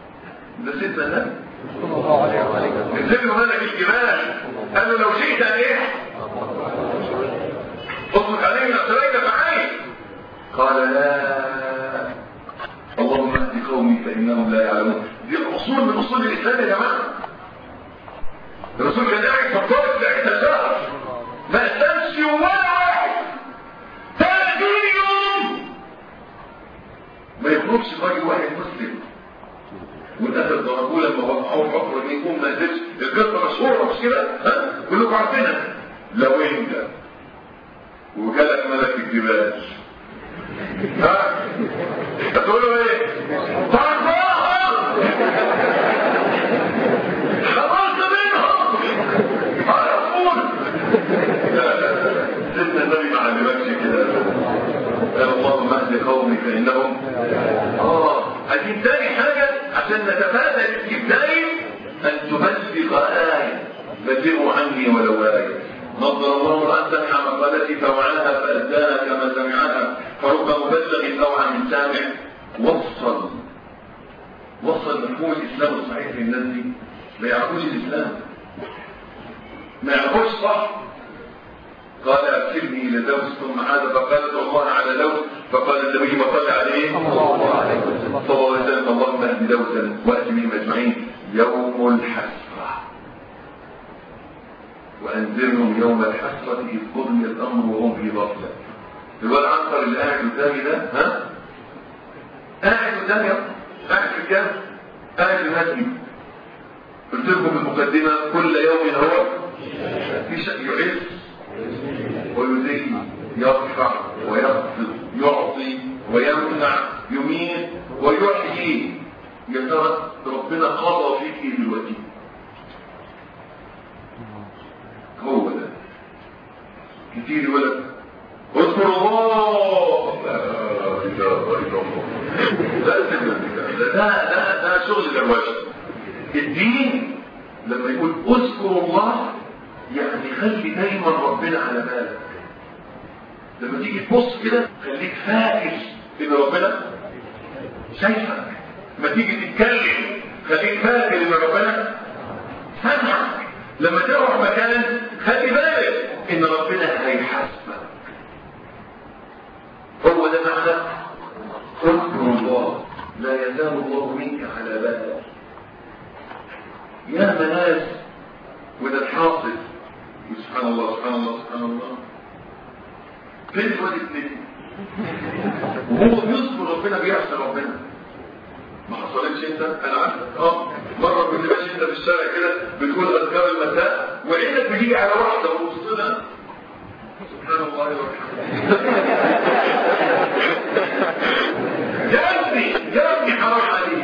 ده سيدنا النبي صلى الله عليه وسلم نزل له ملك الجبال قال له لو شئت ان ايه اطلق عليه من اصليك فعين قال لا اللهم اهد قومي فانهم لا يعلمون دي اصول من اصول الاسلام يا جماعه الرسول كان قاعد في الطريق لعده شهر ما اسلمش ولا واحد 30 يوم ما يخرجش راجل واحد مسلم والاهل ضربوه لما وقعوه حكم ان يكون ما قدرش القصه مشهوره مش كده ها كلكم عارفينها لو انت وجالك ملك الجبال ها هتقول له ايه طرفاها خلصت منهم هيقول لا لا لا سيدنا النبي ما علمكش كده قال اللهم اهد قومي فانهم اه عايزين تاني حاجه عشان نتفادى الاستبدال ان تبلغ ايه بلغوا عني ولو ايه نظر الله ان سمع مقالتي فوعاها فاداها كما سمعها فرب مبلغ اوعى من سامع وصل وصل مفهوم الاسلام الصحيح للناس دي ما يعرفوش الاسلام ما يعرفوش صح قال ارسلني الى دوس ثم عاد فقالت الله على دوس فقال النبي ما صلى عليه صلى الله عليه وسلم صلى الله عليه وسلم اللهم اهد دوسا وات بهم اجمعين يوم الحسره وانذرهم يوم الحسره اذ قضي الامر وهم في غفله الواد عنتر اللي قاعد قدامي ده ها قاعد قدامي أهو. قاعد في الجنة قاعد في المسجد قلت لكم في المقدمه كل يوم هو في شيء يعز ويذل يرفع ويخفض يعطي ويمنع يميت ويحيي يا ترى ربنا قضى فيك ايه دلوقتي هو ده كتير يقول لك اذكر الله لا اله الا الله لا ده ده ده, ده شغل دروشه الدين لما يقول اذكر الله يعني خلي دايما ربنا على بالك لما تيجي تبص كده خليك فاكر ان ربنا شايفك لما تيجي تتكلم خليك فاكر ان ربنا سامعك لما تروح مكان خلي بالك ان ربنا هيحاسبك هو ده معنى اذكر الله لا يزال الله منك على بالك يا مناس وده الحاصل سبحان الله سبحان الله سبحان الله فين الواد التاني وهو بيذكر ربنا بيعصي ربنا ما حصلتش انت انا عارف اه مره كنت ماشي انت في الشارع كده بتقول اذكار المساء وعينك بتيجي على واحده وبص لها سبحان الله وبحمده يا ابني يا ابني حرام عليك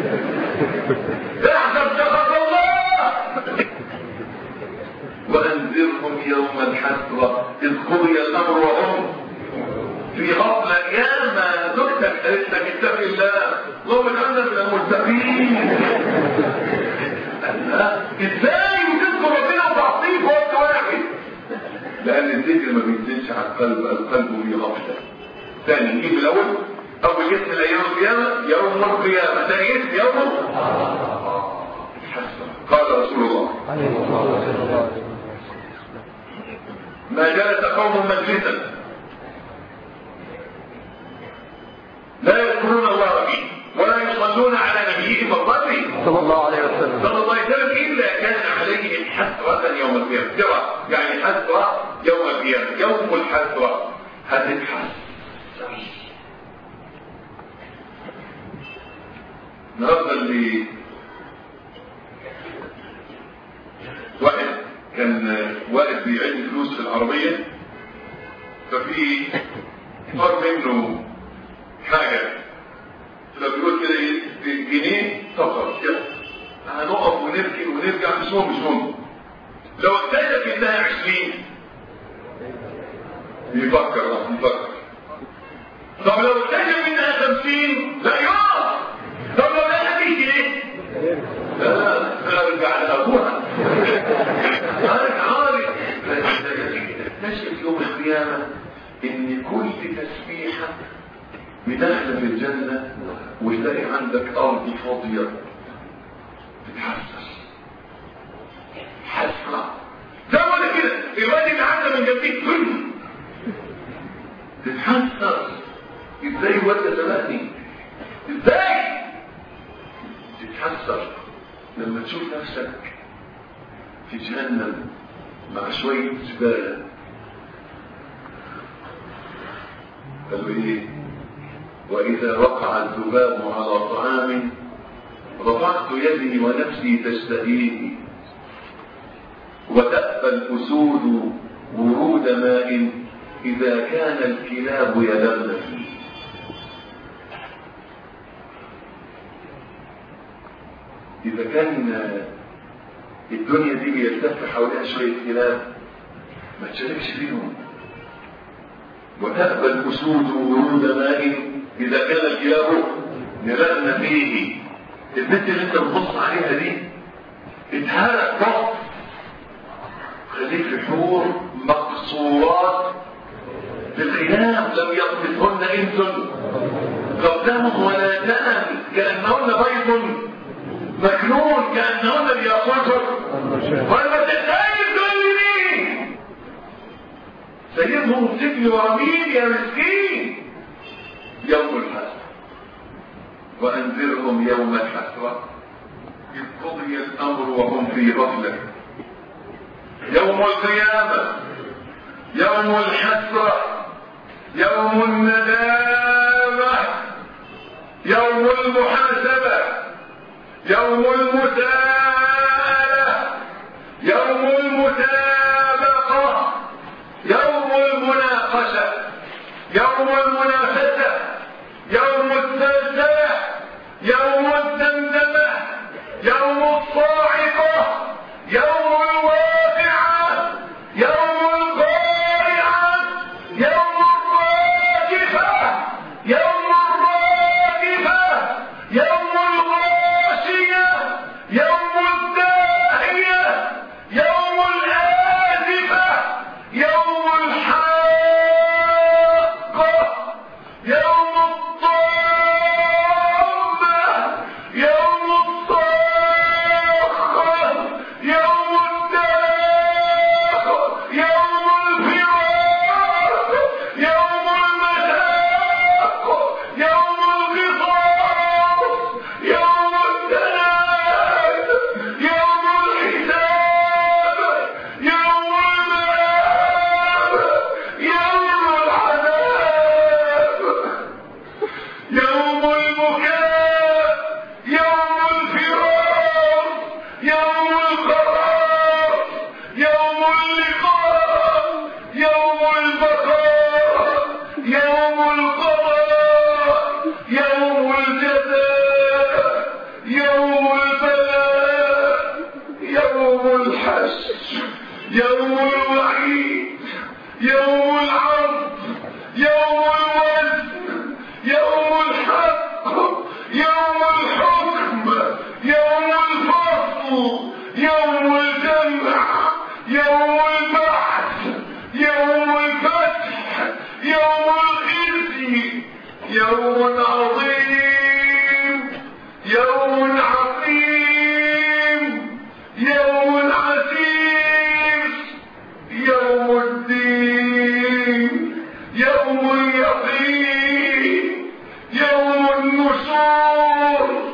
احذر سخط الله وانذرهم يوم الحسره اذ قضي الامر وهم في غفله يا ما زوجتك قالت لك اتق الله اللهم اجعلنا من المتقين ازاي وتذكر ربنا وتعصيه في وقت واحد لان الذكر ما بينزلش على القلب القلب في غفله ثاني نجيب الاول اول اسم الايام القيامه يوم القيامه ثاني اسم يوم قال رسول الله عليه الصلاة والسلام ما جلس قوم مجلسا لا يذكرون الله فيه ولا يصلون على نبيهم الرسول صلى الله عليه وسلم صلى الله عليه وسلم الا كان عليهم حسره يوم القيامه ترى يعني حسره يوم القيامه يوم الحسره هتتحسر النهارده اللي واحد كان واقف بيعد فلوس في العربية ففي طار منه حاجة فبيقول كده ايه جنيه سفر يلا هنقف ونركن ونرجع مش مهم مش مهم لو اكتشف انها عشرين يفكر اه يفكر طب لو اكتشف انها خمسين لا يقف طب لو لقى فيه جنيه لا ارجع لابوها ارجع عارف تكتشف يوم القيامه ان كل تسبيحه بداخله في الجنه وتلاقي عندك ارض فاضيه تتحسر لما تشوف نفسك في جهنم مع شوية زبالة قالوا ايه واذا وقع الذباب على طعام رفعت يدي ونفسي تشتهيه وتأبى الأسود ورود ماء إذا كان الكلاب يلمن فيه إذا كان الدنيا دي بيلتف حواليها شوية كلاب ما تشاركش فيهم وتأبى الأسود ورود ماء إذا كان الكلاب يلمن فيه البنت اللي انت بتبص عليها دي اتهرق ضغط خليك في حور مقصورات بالخلاف لم يقصفهن انس قدامه ولا تأم كأنهن بيض مكنون كأنهن الياقوت ولا تتخيل دول مين سيدهم سجن ورمين يا مسكين يوم الحسن وأنذرهم يوم الحسرة إذ قضي الأمر وهم في غفلة يوم القيامة يوم الحسرة يوم الندامة يوم المحاسبة يوم المساءلة يوم المسابقة يوم المناقشة يوم المنافسة يوم الزلزلة يوم الدمدمة يوم الصاعقة يوم الواقعة يوم القارعة يوم الراجفة يوم الراجفة يوم الغاشية يوم الداهية يوم الآزفة يوم الحاقة يوم الطامة يوم الصاخة يوم الداخ يوم الفراق يوم المساق يوم القصاص يوم التناد يوم الحساب يوم المآب يوم العذاب يوم البكاء يوم الفرار يوم القرار يوم اللقاء يوم البقاء يوم القضاء يوم الجزاء يوم البلاء يوم الحشر يوم الوعيد يوم العرض يوم الوزن يوم الحق يوم الحكم يوم الفصل يوم الجمع يوم البحث يوم الفتح يوم الخزي يوم عظيم يوم عظيم يوم عسير يوم الدين يوم اليقين يوم النشور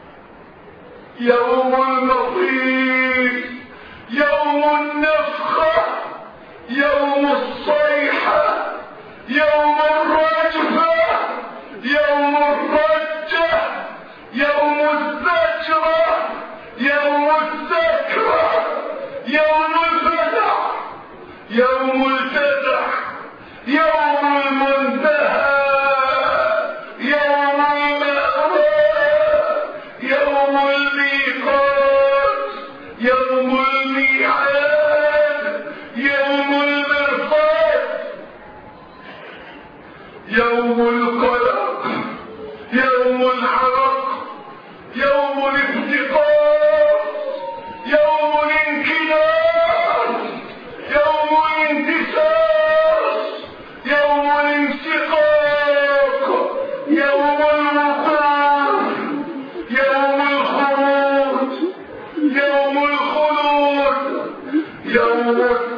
يوم المصير يوم النفخة يوم الصيحة يوم الرجفة يوم الرجة يوم الزجرة يوم الذكرى يوم الفزع يوم الفزع يوم المنتهى يوم المأوى يوم الميقات يوم الميعاد يوم المرصاد يوم القلق يوم الحرق يوم الافتقار يوم الانكدار يوم الانتصار يوم الانشقاق يوم الوقوف يوم الخروج يوم الخلود يوم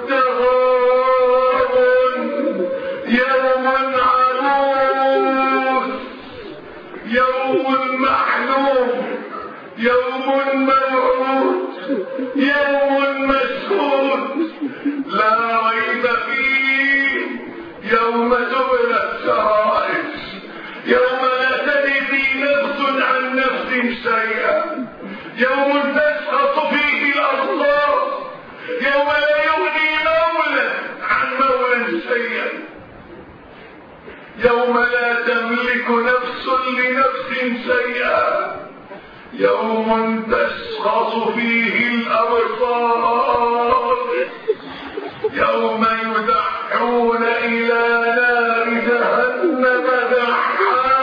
التغابن يوم العروس يوم المحلوم يوم موعود يوم مشهود لا ريب فيه يوم تبلى السرائر يوم لا تجزي نفس عن نفس شيئا يوم تسقط فيه الأرض يوم لا يغني مولى عن مولى شيئا يوم لا تملك نفس لنفس شيئا يوم تشخص فيه الأبصار يوم يدعون إلى نار جهنم دعا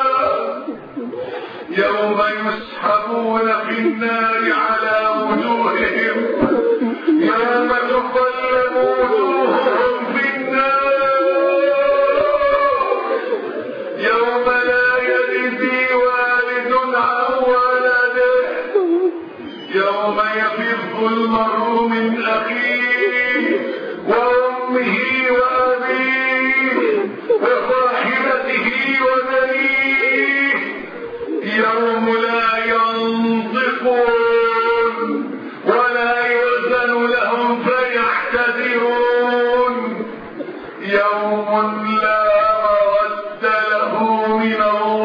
يوم يسحبون في النار على وجوههم يوم تقلب وجوههم في النار يوم لا يجزي والد عن ولده يوم يفر المرء من أخيه وأمه وأبيه وصاحبته وبنيه يوم لا ينطقون ولا يؤذن لهم فيعتذرون يوم لا مرد له من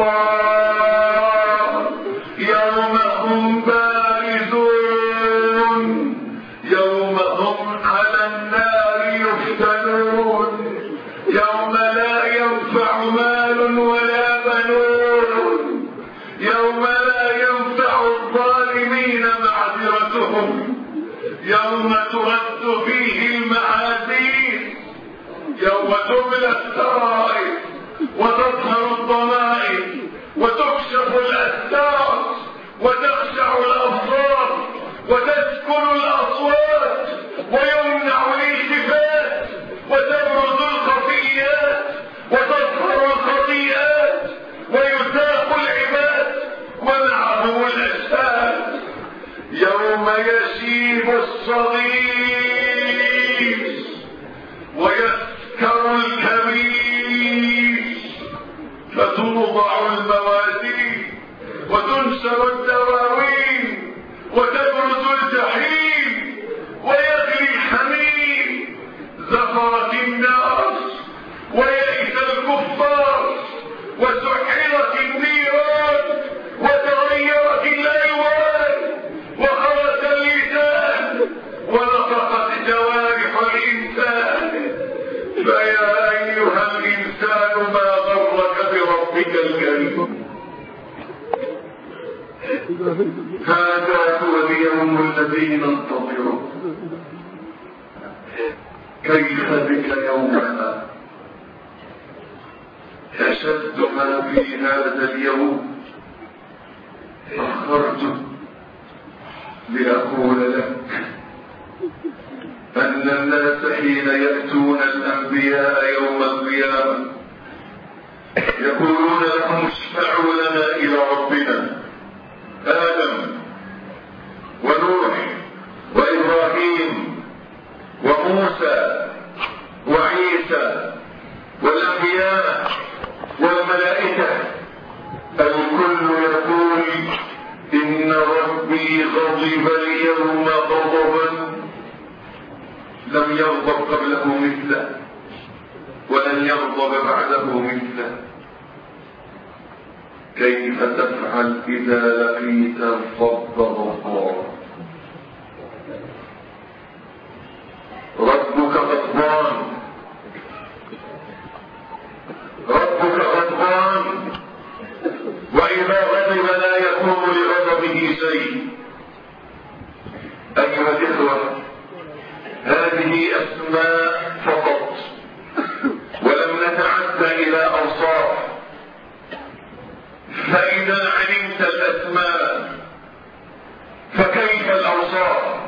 الله يوم هم بارزون يوم هم على النار يفتنون يوم لا ينفع مال ولا بنون يوم لا ينفع الظالمين معذرتهم يوم ترد فيه المعاذير يوم تبلى السرائر وتظهر الضمائر وتكشف الاستار وتخشع الابصار وتسكن الاصوات ويمنع الالتفات وتبرز الخفيات وتظهر الخطيئات ويساق العباد ومعهم الاجساد يوم يشيب الصغير ويسكر الكبير فتوضع الموازين وتنشر الدواوين وتبرز الجحيم ويغلي الحميم زفرت النار ويئس الكفار وسحرت النيران وتغيرت الالوان وخرج اللسان ونطقت جوارح الانسان فيا ايها الانسان ما غرك بربك الكريم هذا هو اليوم الذي ننتظره كيف بك يومنا أشد ما في هذا اليوم أخرت لأقول لك أن الناس حين يأتون الأنبياء يوم القيامة يقولون لهم اشفعوا لنا إلى ربنا آدم ونوح وإبراهيم وموسى وعيسى والأنبياء والملائكة الكل يقول إن ربي غضب اليوم غضبا لم يغضب قبله مثله ولن يغضب بعده مثله كيف تفعل إذا لقيت الرب غضبان ربك غضبان ربك غضبان وإذا غضب لا يكون لغضبه شيء أيها الإخوة هذه أسماء فقط ولم نتعدى إلى أوصاف فإذا علمت الأسماء فكيف الأوصاف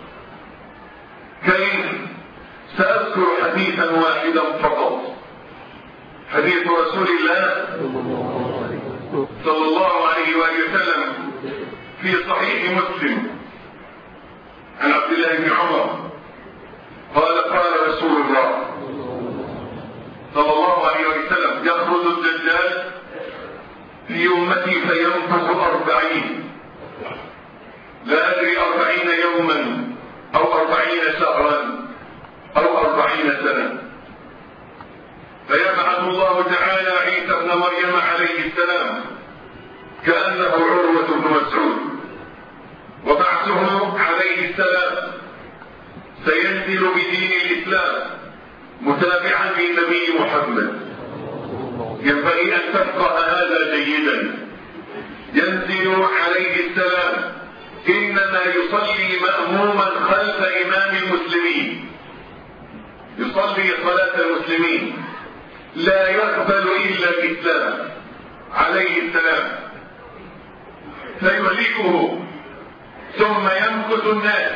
كيف سأذكر حديثا واحدا فقط حديث رسول الله صلى الله عليه وآله وسلم في صحيح مسلم عن عبد الله بن عمر قال قال رسول الله صلى الله عليه وسلم يخرج الدجال في أمتي فينفخ أربعين لا أدري أربعين يوما أو أربعين شهرا أو أربعين سنة فيبعث الله تعالى عيسى ابن مريم عليه السلام كأنه عروة بن مسعود وبعثه عليه السلام سينزل بدين الإسلام متابعا للنبي محمد ينبغي أن تفقه هذا جيدا ينزل عليه السلام إنما يصلي مأموما خلف إمام المسلمين يصلي صلاة المسلمين لا يقبل إلا الإسلام عليه السلام فيهلكه ثم يمكث الناس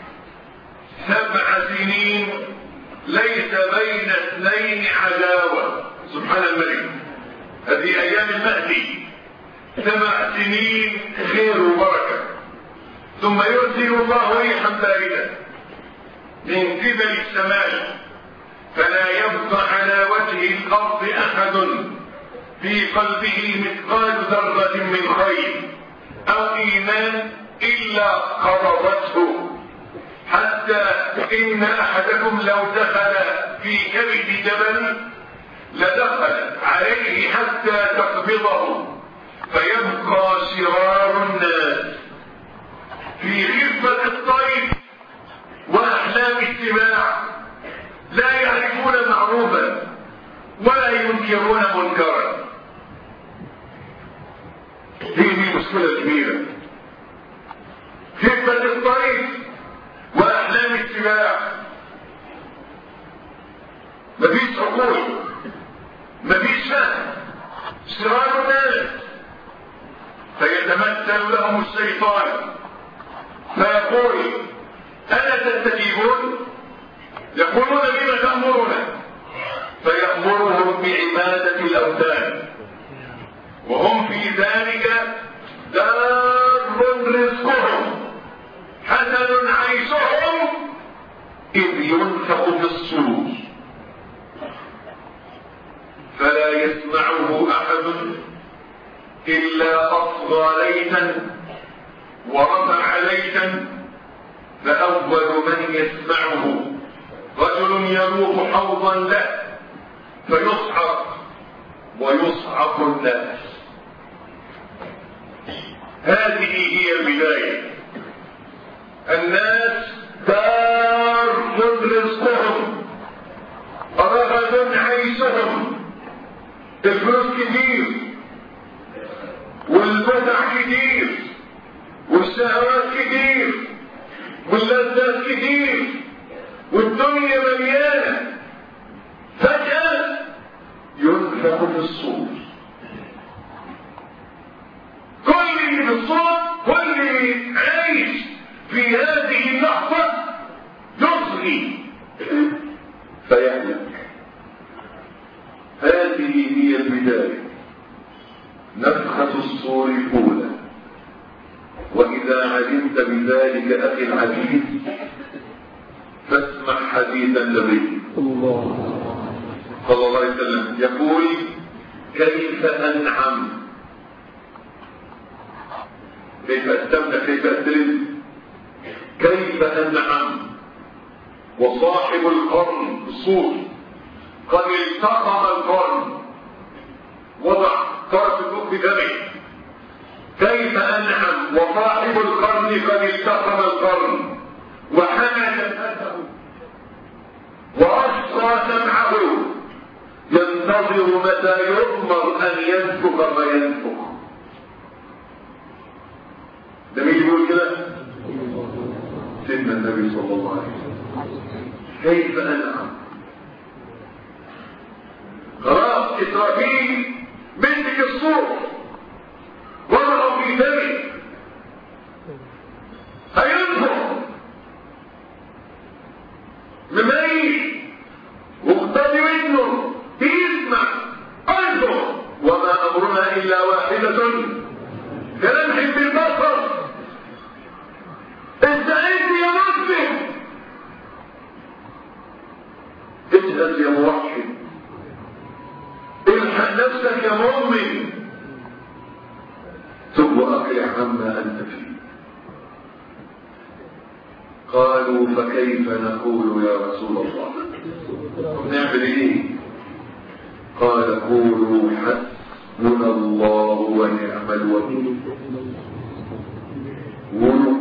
سبع سنين ليس بين اثنين عداوة سبحان الملك هذه أيام المهدي سبع سنين خير وبركة ثم يرسل الله ريحا باردة من قبل السماء فلا يبقى على وجه الأرض أحد في قلبه مثقال ذرة من خير أو إيمان إلا قرضته حتى إن أحدكم لو دخل في كبد جبل لدخل عليه حتى تقبضه فيبقى شرار الناس في خفة الطير وأحلام السماع لا يعرفون معروفا ولا ينكرون منكرا هي دي مشكلة كبيرة خفة الطير وأحلام السباع مفيش عقول مفيش فهم شرار الناس فيتمثل لهم الشيطان فيقول ألا تستجيبون يقولون بما تأمرون فيأمرهم بعبادة الأوثان وهم في ذلك دار رزقهم حسن عيشهم إذ ينفخ في الصور فلا يسمعه أحد إلا أصغى ليتا ورفع ليتا فأول من يسمعه رجل يروح حوضا له فيصعق ويصعق الناس هذه هي البداية الناس دار رزقهم رغد عيشهم الفلوس كتير والبدع كتير والشهوات كتير واللذات كتير والدنيا مليانة فجأة ينفخ في الصور كل اللي في الصور كل اللي عايش في هذه اللحظة يصغي فيهلك هذه هي البداية نفخة الصور الأولى وإذا علمت بذلك أخي العزيز فاسمع حديث النبي الله صلى الله عليه وسلم يقول كيف أنعم كيف أستمنى كيف أستلم كيف أنعم وصاحب القرن الصور قد التقم القرن وضع طرف الكوب بدمه كيف أنعم وصاحب القرن قد التقم القرن وحمى جبهته وأصغى سمعه ينتظر متى يؤمر أن ينفخ فينفخ ده مين يقول كده؟ سيدنا النبي صلى الله عليه وسلم كيف أنعم خلاص إسرافيل مسك الصور وضعه في فمه هينفخ مميت مقتدي منه بيسمع انظر وما امرنا الا واحدة كلمح بالبصر استعد يا مسلم اجهز يا موحد الحق نفسك يا مؤمن تب واقلع عما انت فيه قالوا فكيف نقول يا رسول الله نعمل ايه قال قولوا حسبنا الله ونعم الوكيل قولوا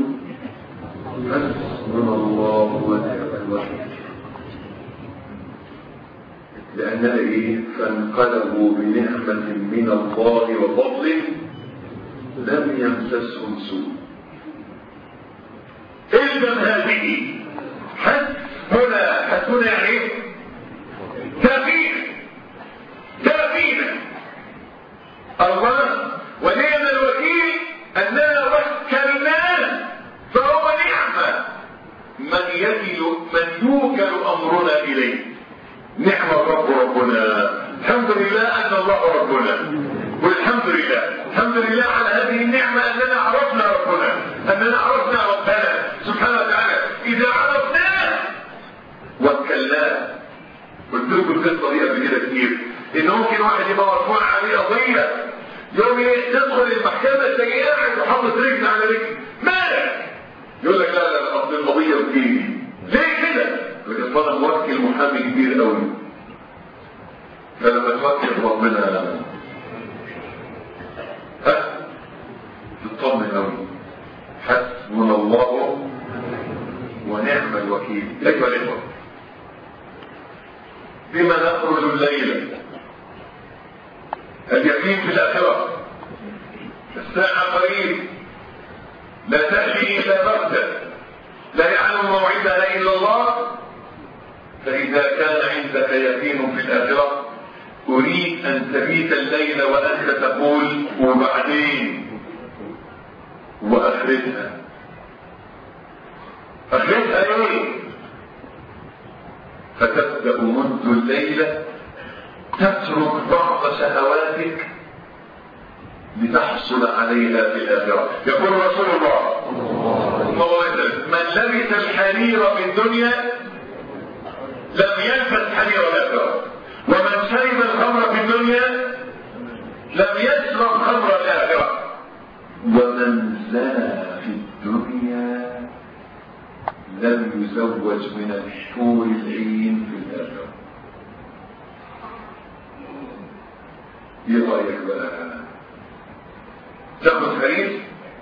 حسبنا الله ونعم الوكيل لأنها إيه فانقلبوا بنعمة من الله وفضله لم يمسسهم سوء إذن هذه حسبنا حسبنا يعني إيه؟ كافينا كافينا الله ونعم الوكيل أننا وكلناه فهو نعمة من يكل من يوكل أمرنا إليه نعم الرب ربنا الحمد لله أن الله ربنا والحمد لله الحمد لله على هذه النعمة أننا عرفنا ربنا أننا عرفنا ربنا سبحانه وتعالى إذا عرفناه وكلناه قلت لكم القصة دي قبل كده كتير إن ممكن واحد يبقى مرفوع عليه قضية يوم تدخل المحكمة تلاقي قاعد وحاطط رجل على رجل مالك يقول لك لا لا لا أصل القضية بتيجي ليه كده؟ لكن انا موكل محامي كبير قوي فلما توكل ربنا ها تطمن قوي حسبنا الله ونعم الوكيل ايها الاخوه بما نخرج الليله اليقين في الاخره الساعه قريب لا تاتي الا بغته لا يعلم موعدها الا الله فإذا كان عندك يقين في الآخرة أريد أن تبيت الليل وأنت تقول وبعدين وآخرتها آخرتها إيه؟ فتبدأ منذ الليلة تترك بعض شهواتك لتحصل عليها في الآخرة يقول رسول الله صلى الله عليه وسلم من لبس الحرير في الدنيا لم يلبس حرير الآخرة ومن شرب الخمر في الدنيا لم يشرب خمر الآخرة ومن زنى في الدنيا لم يزوج من الحور العين في الآخرة ايه رايك بقى تاخد حرير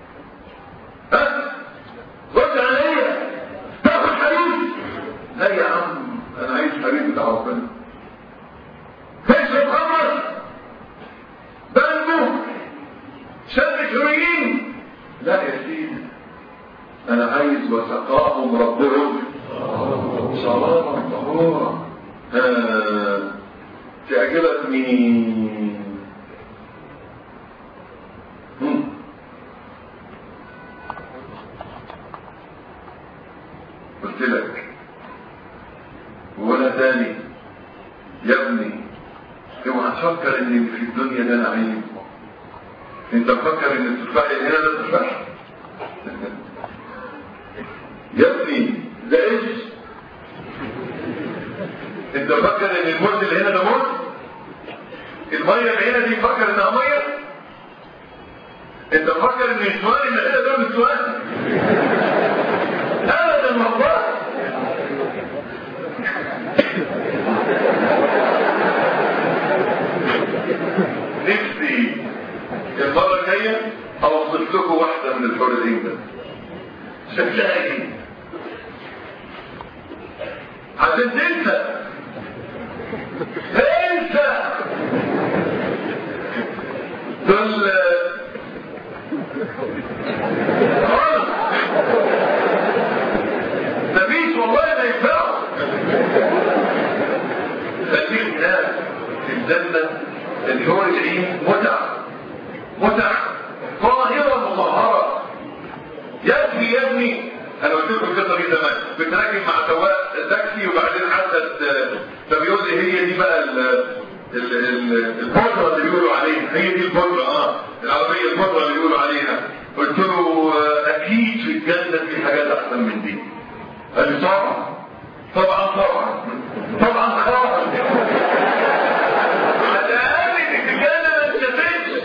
ها رد عليا تاخد حرير لا يا عم انا عايز حرير بتاع ربنا تشرب خمر بلبو شاب حريين لا يا سيدي انا عايز وسقاهم ربهم شرابا طهورا آه. تعجبك مين قلت لك ولا تاني يا ابني اوعى تفكر ان في الدنيا ده نعيم انت مفكر ان التفاح اللي هنا ده تفاح يا ابني ده ايش انت مفكر ان الموت اللي هنا ده موت الميه اللي هنا دي مفكر انها ميه انت مفكر ان السؤال اللي هنا ده مش سؤال ابدا والله نفسي المره الجايه اوصف لكم واحده من الحور العين ده شكلها ايه عشان تنسى انسى دول خالص مفيش والله ما ينفعوا خليك هناك في الجنة الحور العين متع متع طاهرة مطهرة يكفي يا ابني انا قلت لكم القصه دي زمان كنت راكب مع سواق تاكسي وبعدين عدت فبيقول لي هي دي بقى البودره اللي بيقولوا عليها هي دي البودره اه العربيه البودره اللي بيقولوا عليها قلت له اكيد في الجنه في حاجات احسن من دي قال لي طبعا طبعا طبعا طبعا طبعا على الاقل في الجنه ما اتشافتش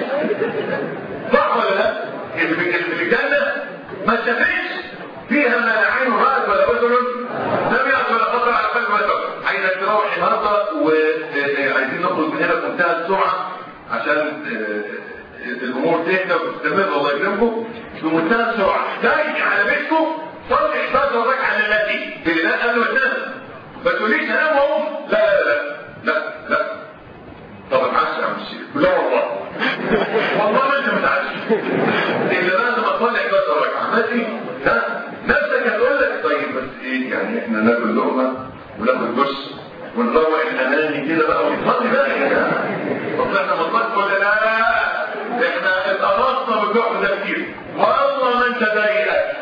صح ولا لا؟ اللي في الجنه ما اتشافتش فيها ما لا عين رأت ولا رجل لم يعصي ولا خطر على قلب ولا خطر عايزك تروح النهارده وعايزين نخرج من هنا بمنتهى السرعه عشان آه، الامور تهدى وتستمر الله يكرمكم بمنتهى السرعه دايما على بيتكم صلي 11 ركعه للنبي في الإله قبل ما تنام ما تقوليش انام واقوم لا لا لا لا لا طب اتعشى يا عم الشيخ لا والله والله ما انت متعشى الا لازم اصلي 11 ركعه ماشي ها نفسك هتقول لك طيب بس ايه يعني احنا ناكل لقمه وناخد دش ونروح الاماني كده بقى ونصلي بقى كده طب احنا بنصلي ولا لا احنا اتقرصنا بالجوع ده كتير والله ما انت ضايقك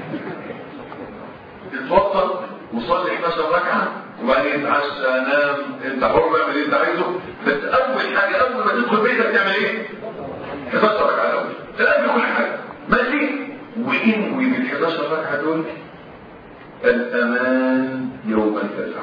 اتوضى وصلي 11 ركعه وبعدين اتعشى نام انت حر اعمل اللي انت عايزه بس اول حاجه اول ما تدخل بيتك تعمل ايه؟ 11 ركعه الاول تلاقي كل حاجه ماشي وانوي بال 11 ركعه دول الامان يوم الفزع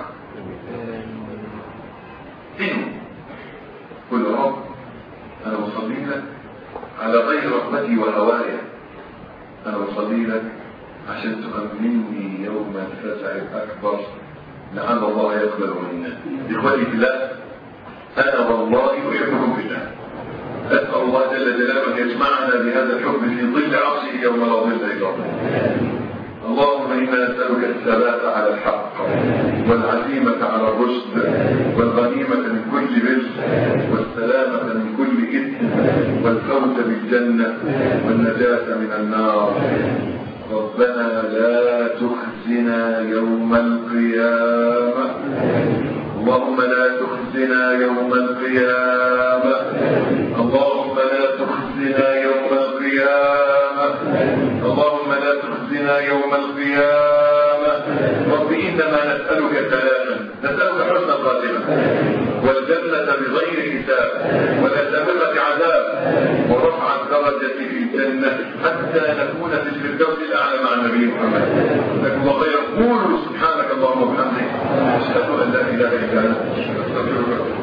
انوي قل يا رب انا بصلي لك على غير رغبتي وهوايا انا بصلي لك عشان تؤمنني يوم الفزع الاكبر لعل الله يقبل منا اخوتي في الله انا والله احبكم في الله اسال الله جل جلاله ان يجمعنا بهذا الحب في ظل عرشه يوم لا ظل الا ظله اللهم انا نسالك الثبات على الحق والعزيمه على الرشد والغنيمه من كل بر والسلامه من كل اثم والفوز بالجنه والنجاه من النار ربنا لا تخزنا يوم القيامة اللهم لا تخزنا يوم القيامة اللهم لا تخزنا يوم القيامة اللهم لا تخزنا يوم القيامة رب إنما نسألك سلاما نسألك حسن الخاتمة والجنة بغير حساب والأسابقة عذاب ورفع الدرجة في الجنة حتى نكون في الفردوس الأعلى مع النبي محمد جزاكم الله خيرا قولوا سبحانك اللهم وبحمدك أشهد أن لا إله إلا أنت أستغفرك